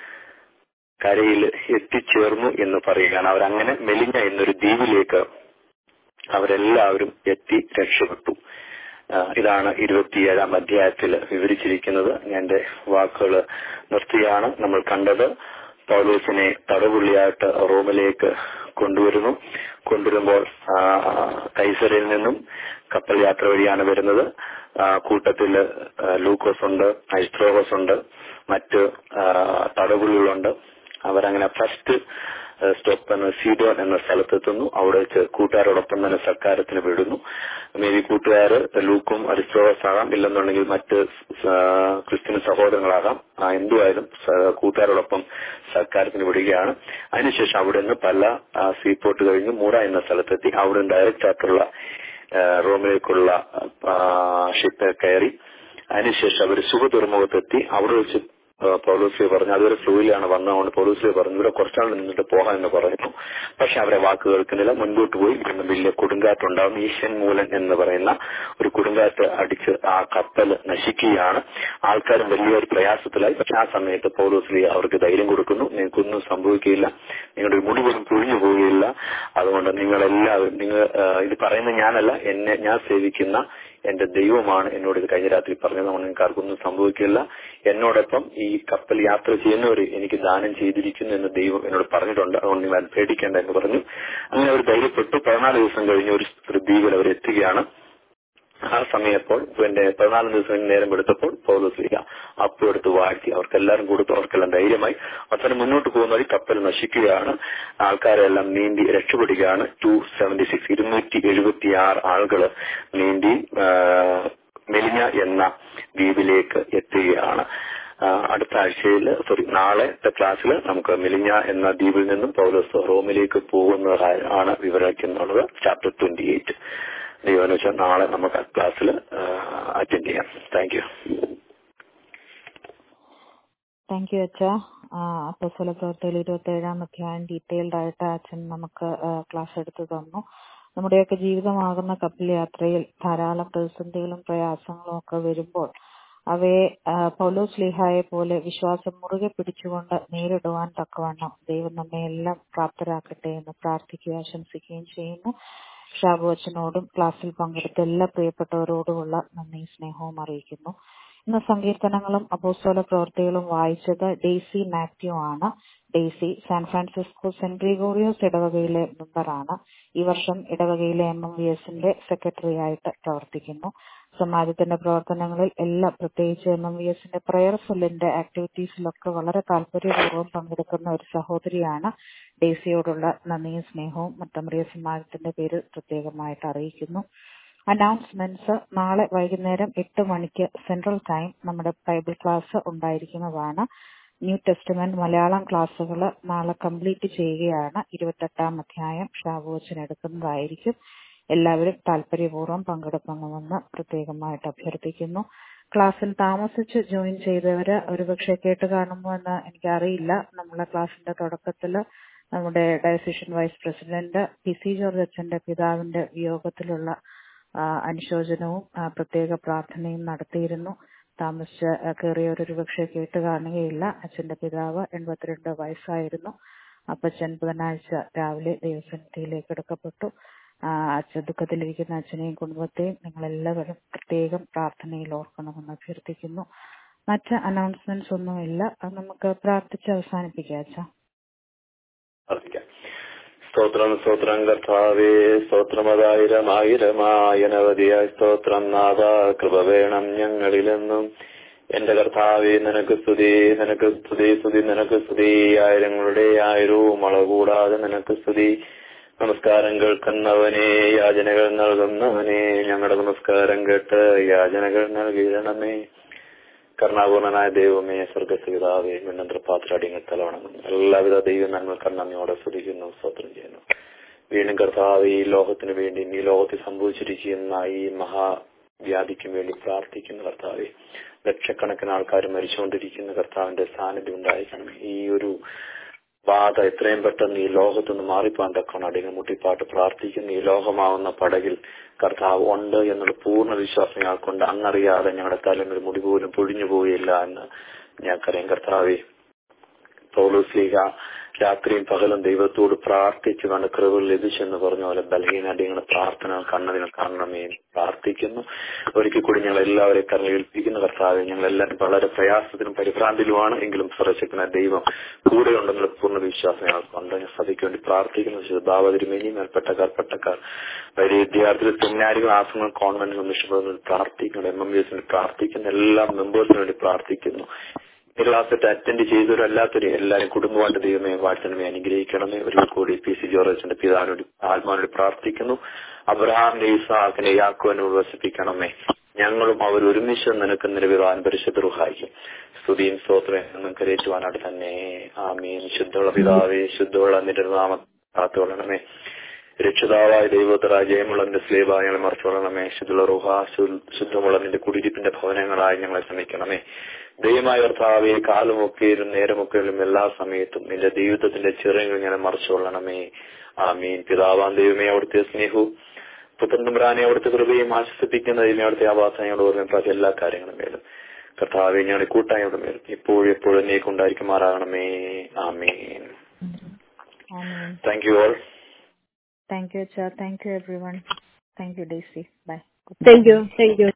കരയിൽ എത്തിച്ചേർന്നു എന്ന് പറയുകയാണ് അവരങ്ങനെ മെലിഞ്ഞ എന്നൊരു ദ്വീപിലേക്ക് അവരെല്ലാവരും എത്തി രക്ഷപ്പെട്ടു ആ, ഇതാണ് ഇരുപത്തിയേഴാം അധ്യായത്തിൽ വിവരിച്ചിരിക്കുന്നത് ഞാൻ എന്റെ വാക്കുകൾ നിർത്തിയാണ് നമ്മൾ കണ്ടത് പൗലോസിനെ തടവുള്ളിയായിട്ട് റോമിലേക്ക് കൊണ്ടുവരുന്നു കൊണ്ടുവരുമ്പോൾ ആ, കൈസരയിൽ നിന്നും കപ്പൽ യാത്ര വഴിയാണ് വരുന്നത് ആ, കൂട്ടത്തില് ആ, ലൂക്കോസ് ഉണ്ട് ഐസ്ട്രോഹോസ് ഉണ്ട് മറ്റ് ആ, തടവുള്ളികളുണ്ട് അവരങ്ങനെ ഫസ്റ്റ് സ്റ്റോപ്പ് എന്ന സീഡോൻ എന്ന സ്ഥലത്തെത്തുന്നു അവിടെ വെച്ച് കൂട്ടുകാരോടൊപ്പം തന്നെ സൽക്കാരത്തിന് വിടുന്നു മേ ബി കൂട്ടുകാര് ലൂക്കും അരിസ്റ്റോറസ് ആകാം ഇല്ലെന്നുണ്ടെങ്കിൽ മറ്റ് ആ, ക്രിസ്ത്യൻ സഹോദരങ്ങളാകാം ആ, എന്തുമായാലും സ- കൂട്ടുകാരോടൊപ്പം സൽക്കാരത്തിന് വിടുകയാണ് അതിനുശേഷം അവിടെ നിന്ന് പല സീപോർട്ട് കഴിഞ്ഞ് മൂറ എന്ന സ്ഥലത്തെത്തി അവിടെ നിന്ന് ഡയറക്റ്റ് ആയിട്ടുള്ള ആ, റോമിലേക്കുള്ള ഷിപ്പ് കയറി അതിനുശേഷം അവർ സുഖ തുറമുഖത്തെത്തി അവിടെ വെച്ച് ആ, പൗലോസിയെ പറഞ്ഞു അതുവരെ ഫ്ലൂയിലാണ് വന്നതുകൊണ്ട് പൗലോസിയെ പറഞ്ഞു ഇവിടെ കുറച്ചാൾ നിന്നിട്ട് പോകാം എന്ന് പറഞ്ഞു പക്ഷെ അവരെ വാക്ക് കേൾക്കുന്നില്ല മുൻപോട്ട് പോയി വീണ്ടും വലിയ കൊടുങ്കാറ്റുണ്ടാകുന്നു ഈശൻ മൂലൻ എന്ന് പറയുന്ന ഒരു കൊടുങ്കാറ്റ് അടിച്ച് ആ കപ്പൽ നശിക്കുകയാണ് ആൾക്കാരും വലിയൊരു പ്രയാസത്തിലായി പക്ഷെ ആ സമയത്ത് പൗലോസിലെ അവർക്ക് ധൈര്യം കൊടുക്കുന്നു നിങ്ങൾക്കൊന്നും സംഭവിക്കുകയില്ല നിങ്ങളുടെ ഒരു മുടി പോലും പൊഴിഞ്ഞു പോവുകയില്ല അതുകൊണ്ട് നിങ്ങളെല്ലാവരും നിങ്ങൾ ആ, ഇത് പറയുന്ന ഞാനല്ല എന്നെ ഞാൻ സേവിക്കുന്ന എന്റെ ദൈവമാണ് എന്നോട് ഇത് കഴിഞ്ഞ രാത്രി പറഞ്ഞത് അതുകൊണ്ട് നിങ്ങൾക്ക് ആർക്കൊന്നും സംഭവിക്കില്ല എന്നോടൊപ്പം ഈ കപ്പൽ യാത്ര ചെയ്യുന്നവര് എനിക്ക് ദാനം ചെയ്തിരിക്കുന്നു എന്ന് ദൈവം എന്നോട് പറഞ്ഞിട്ടുണ്ട് അതുകൊണ്ട് നിങ്ങൾ പേടിക്കേണ്ട എന്ന് പറഞ്ഞു അങ്ങനെ അവർ ധൈര്യപ്പെട്ടു പതിനാല് ദിവസം കഴിഞ്ഞ് ഒരു ദ്വീപിൽ അവർ എത്തുകയാണ് ആ സമയപ്പോൾ പിന്നെ പതിനാല് ദിവസം നേരം എടുത്തപ്പോൾ പൗലോസ്ലിക അപ്പം എടുത്ത് വാഴ്ത്തി അവർക്കെല്ലാവരും കൊടുത്തു അവർക്കെല്ലാം ധൈര്യമായി അവസാനം മുന്നോട്ട് പോകുന്ന വഴി കപ്പൽ നശിക്കുകയാണ് ആൾക്കാരെല്ലാം നീന്തി രക്ഷപ്പെടുകയാണ് ടു സെവന്റി സിക്സ് ഇരുന്നൂറ്റി എഴുപത്തി ആറ് ആളുകള് നീന്തി ആ, മെലിഞ്ഞ എന്ന ദ്വീപിലേക്ക് എത്തുകയാണ് ആ, അടുത്ത ആഴ്ചയിൽ സോറി നാളത്തെ ക്ലാസ്സിൽ നമുക്ക് മെലിഞ്ഞ എന്ന ദ്വീപിൽ നിന്നും പൗലോസ് റോമിലേക്ക് പോകുന്ന ആണ് വിവരിക്കുന്നുള്ളത് ചാപ്റ്റർ ട്വന്റി എയ്റ്റ് ദൈവം വെച്ചാൽ നാളെ നമുക്ക് ആ ക്ലാസ്സിൽ അറ്റൻഡ് ചെയ്യാം താങ്ക് യു താങ്ക് യു അച്ഛ അപ്പോസ്തല പ്രവർത്തിയിൽ ഇരുപത്തി ഏഴാം അധ്യായം ഡീറ്റെയിൽഡ് ആയിട്ട് അച്ഛൻ നമുക്ക് ക്ലാസ് എടുത്തു തന്നു നമ്മുടെയൊക്കെ ജീവിതമാകുന്ന കപ്പൽ യാത്രയിൽ ധാരാളം പ്രതിസന്ധികളും പ്രയാസങ്ങളും ഒക്കെ വരുമ്പോൾ അവയെ ആ, പൗലോസ് ലീഹായെ പോലെ വിശ്വാസം മുറുകെ പിടിച്ചുകൊണ്ട് നേരിടുവാൻ തക്കവണ്ണം ദൈവം നമ്മെ എല്ലാം പ്രാപ്തരാക്കട്ടെ എന്ന് പ്രാർത്ഥിക്കുകയും ആശംസിക്കുകയും ചെയ്യുന്നു ഷാബു അച്ഛനോടും ക്ലാസ്സിൽ പങ്കെടുത്ത എല്ലാ പ്രിയപ്പെട്ടവരോടുമുള്ള നന്ദി സ്നേഹവും അറിയിക്കുന്നു ഇന്ന് സങ്കീർത്തനങ്ങളും അപ്പോസ്തല പ്രവർത്തികളും വായിച്ചത് ഡെയ്സി മാത്യു ആണ് Daisy San Francisco saint Gregorios ഇടവകയിലെ മെമ്പറാണ് ഈ വർഷം ഇടവകയിലെ എം എം വി എസിന്റെ സെക്രട്ടറി ആയിട്ട് പ്രവർത്തിക്കുന്നു സമാജത്തിന്റെ പ്രവർത്തനങ്ങളിൽ എല്ലാം പ്രത്യേകിച്ച് എം എം വി എസിന്റെ പ്രയർ സെല്ലിന്റെ ആക്ടിവിറ്റീസിലൊക്കെ വളരെ താല്പര്യപൂർവ്വം പങ്കെടുക്കുന്ന ഒരു സഹോദരിയാണ് ഡെയ്സിയോടുള്ള നന്ദിയും സ്നേഹവും മത്തമറിയ സമാജത്തിന്റെ പേരിൽ പ്രത്യേകമായിട്ട് അറിയിക്കുന്നു അനൗൺസ്മെന്റ്സ് നാളെ വൈകുന്നേരം എട്ട് മണിക്ക് സെൻട്രൽ ടൈം നമ്മുടെ ബൈബിൾ ക്ലാസ് ഉണ്ടായിരിക്കുന്നതാണ് ന്യൂ ടെസ്റ്റ്മെന്റ് മലയാളം ക്ലാസ്സുകൾ നാളെ കംപ്ലീറ്റ് ചെയ്യുകയാണ് ഇരുപത്തെട്ടാം അധ്യായം ഷാബുവച്ചൻ എടുക്കുന്നതായിരിക്കും എല്ലാവരും താല്പര്യപൂർവ്വം പങ്കെടുക്കണമെന്ന് പ്രത്യേകമായിട്ട് അഭ്യർത്ഥിക്കുന്നു ക്ലാസ്സിൽ താമസിച്ച് ജോയിൻ ചെയ്തവര് ഒരുപക്ഷെ കേട്ട് കാണുമോ എന്ന് എനിക്കറിയില്ല നമ്മളെ ക്ലാസ്സിന്റെ തുടക്കത്തില് നമ്മുടെ diocesan vice president P C George അച്ഛന്റെ പിതാവിന്റെ വിയോഗത്തിലുള്ള ആ, അനുശോചനവും ആ, പ്രത്യേക പ്രാർത്ഥനയും നടത്തിയിരുന്നു താമസിച്ച് കയറിയവർ ഒരുപക്ഷെ കേട്ട് കാണുകയില്ല അച്ഛന്റെ പിതാവ് എൺപത്തിരണ്ട് വയസ്സായിരുന്നു അപ്പച്ചൻ ബുധനാഴ്ച രാവിലെ ദൈവസന്നിധിയിലേക്ക് എടുക്കപ്പെട്ടു ആ, അച്ഛൻ ദുഃഖത്തിലിരിക്കുന്ന അച്ഛനെയും കുടുംബത്തെയും നിങ്ങളെല്ലാവരും പ്രത്യേകം പ്രാർത്ഥനയിൽ ഓർക്കണമെന്ന് അഭ്യർത്ഥിക്കുന്നു മറ്റ് അനൗൺസ്മെന്റ്സ് ഒന്നുമില്ല അത് നമുക്ക് പ്രാർത്ഥിച്ച് അവസാനിപ്പിക്കാം അച്ഛാ പ്രാർത്ഥിക്കാം സ്തോത്രം സ്തോത്രം കർത്താവേ സ്തോത്രമതായിരം ആയിരമായ അനവധിയായ സ്തോത്രം നാഥ കൃപ വേണം ഞങ്ങളിലെന്നും എന്റെ കർത്താവേ നിനക്ക് സ്തുതി നിനക്ക് സ്തുതി സ്തുതി നിനക്ക് സ്തുതി ആയിരങ്ങളുടെ ആയിരവും അളകൂടാതെ നിനക്ക് സ്തുതി നമസ്കാരം കേൾക്കുന്നവനെ യാചനകൾ നൽകുന്നവനെ ഞങ്ങളുടെ നമസ്കാരം കേട്ട് യാചനകൾ നൽകിയിടണമേ കരുണാപൂർണനായ ദൈവമേ സ്വർഗസ്ഥിതാവേ മിണ്ണന്ത്ര പാത്രാടിങ്ങൾ തലവണങ്ങുന്നു എല്ലാവിധ ദൈവ നന്മ കണ്ണമ്മയോടെ സ്തുതിക്കുന്നു സ്തോത്രം ചെയ്യുന്നു വീണ്ടും കർത്താവ് ഈ ലോകത്തിന് വേണ്ടി ഈ ലോകത്തിൽ സംഭവിച്ചിരിക്കുന്ന ഈ മഹാവ്യാധിക്കും വേണ്ടി പ്രാർത്ഥിക്കുന്ന കർത്താവെ ലക്ഷക്കണക്കിന് ആൾക്കാർ മരിച്ചുകൊണ്ടിരിക്കുന്ന കർത്താവിന്റെ സാന്നിധ്യം ഉണ്ടായിരിക്കണം ഈ ഒരു ബാധ എത്രയും പെട്ടെന്ന് ഈ ലോകത്തുനിന്ന് മാറിപ്പോകാൻ തക്കണം അടികൾ മുട്ടിപ്പാട്ട് പ്രാർത്ഥിക്കുന്ന ഈ ലോകമാവുന്ന പടകിൽ കർത്താവ് ഉണ്ട് എന്നുള്ള പൂർണ്ണ വിശ്വാസം ഞങ്ങൾക്കുണ്ട് അങ്ങറിയാതെ ഞങ്ങളുടെ തലമുറ മുടി പോലും പൊഴിഞ്ഞു പോയില്ല എന്ന് ഞങ്ങൾക്കറിയാം കർത്താവെ പൗലോസ്ലീഹ രാത്രിയും പകലും ദൈവത്തോട് പ്രാർത്ഥിച്ചു കണ്ട് കൃപ ലഭിച്ചെന്ന് പറഞ്ഞ പോലെ ബലഹീനടിയുടെ പ്രാർത്ഥന കണ്ണതിന് കാണണമേ പ്രാർത്ഥിക്കുന്നു ഒരിക്കൽ കൂടി ഞങ്ങൾ എല്ലാവരെയും കരളേൽപ്പിക്കുന്ന കർത്താവ് ഞങ്ങൾ എല്ലാവരും വളരെ പ്രയാസത്തിലും പരിഭ്രാന്തിലുമാണ് എങ്കിലും സർവശക്തനായ ദൈവം കൂടെ ഉണ്ടെന്നുള്ള പൂർണ്ണ വിശ്വാസം ഞങ്ങൾക്കുണ്ട് ഞാൻ സഭയ്ക്ക് വേണ്ടി പ്രാർത്ഥിക്കുന്നു ഭാവതിരുമേനി മേൽപ്പെട്ടക്കാർ പട്ടക്കാർ വലിയ വിദ്യാർത്ഥികൾ സെമിനാരികൾ ആശ്രമങ്ങൾ കോൺവെന്റുകൾ മിഷൻ പ്രാർത്ഥിക്കുന്നു എം എം എസിന് പ്രാർത്ഥിക്കുന്ന എല്ലാ മെമ്പേഴ്സിന് വേണ്ടി പ്രാർത്ഥിക്കുന്നു ക്ലാസ്സിട്ട് അറ്റൻഡ് ചെയ്തവരും അല്ലാത്തവരും എല്ലാവരും കുടുംബമായിട്ട് ദൈവമേ വാഴ്ത്തണമേ അനുഗ്രഹിക്കണമേ ഒരിക്കൽ കൂടി പി സി ജോർജന്റെ പിതാവിനോട് ആത്മാവിനോട് പ്രാർത്ഥിക്കുന്നു അബ്രഹാമിനെ ഇസാഖിനെ യാക്കോവിനോട് വസിപ്പിക്കണമേ ഞങ്ങളും അവർ ഒരുമിച്ച് നിനക്ക് നിരവിധാൻ പരിശുദ്ധ റുഹായിക്കും സ്തുതിയും സ്തോത്രം എന്നും കരയേറ്റുവാനായിട്ട് തന്നെ ആമീൻ ശുദ്ധമുള്ള പിതാവേ ശുദ്ധമുള്ള നിന്റെ നാമ കാത്തുകൊള്ളണമേ രക്ഷിതാവായ ദൈവത്തരായ ജയമുള്ള നിന്റെ സ്ലേവായ ഞങ്ങളെ മറച്ചുകൊള്ളണമേ ശുദ്ധുള്ള റുഹ ശുദ്ധമുള്ള നിന്റെ കുടിയിരിപ്പിന്റെ ഭവനങ്ങളായി ഞങ്ങളെ ശ്രമിക്കണമേ ദൈവമായ കർത്താവെ കാലുമൊക്കെയും നേരമൊക്കെയും എല്ലാ സമയത്തും നിന്റെ ജീവിതത്തിന്റെ ചിറങ്ങൾ ഇങ്ങനെ മറച്ചുകൊള്ളണമേ ആമീൻ പിതാവാൻ ദൈവമേ അവിടുത്തെ സ്നേഹവും പുത്രൻപുരാനെ അവിടുത്തെ കൃപയും ആശ്വസിപ്പിക്കുന്ന ദൈവമേ അവിടുത്തെ ആവാസങ്ങളോട് ഓർമ്മ എല്ലാ കാര്യങ്ങളും മേലും കർത്താവെ ഞങ്ങളുടെ കൂട്ടായോട് മേലും ഇപ്പോഴും എപ്പോഴും നീക്ക് ഉണ്ടായിരിക്കുമാറാകണമേ ആമീൻ thank you all thank you അച്ഛാ thank you everyone thank you Daisy bye thank you thank U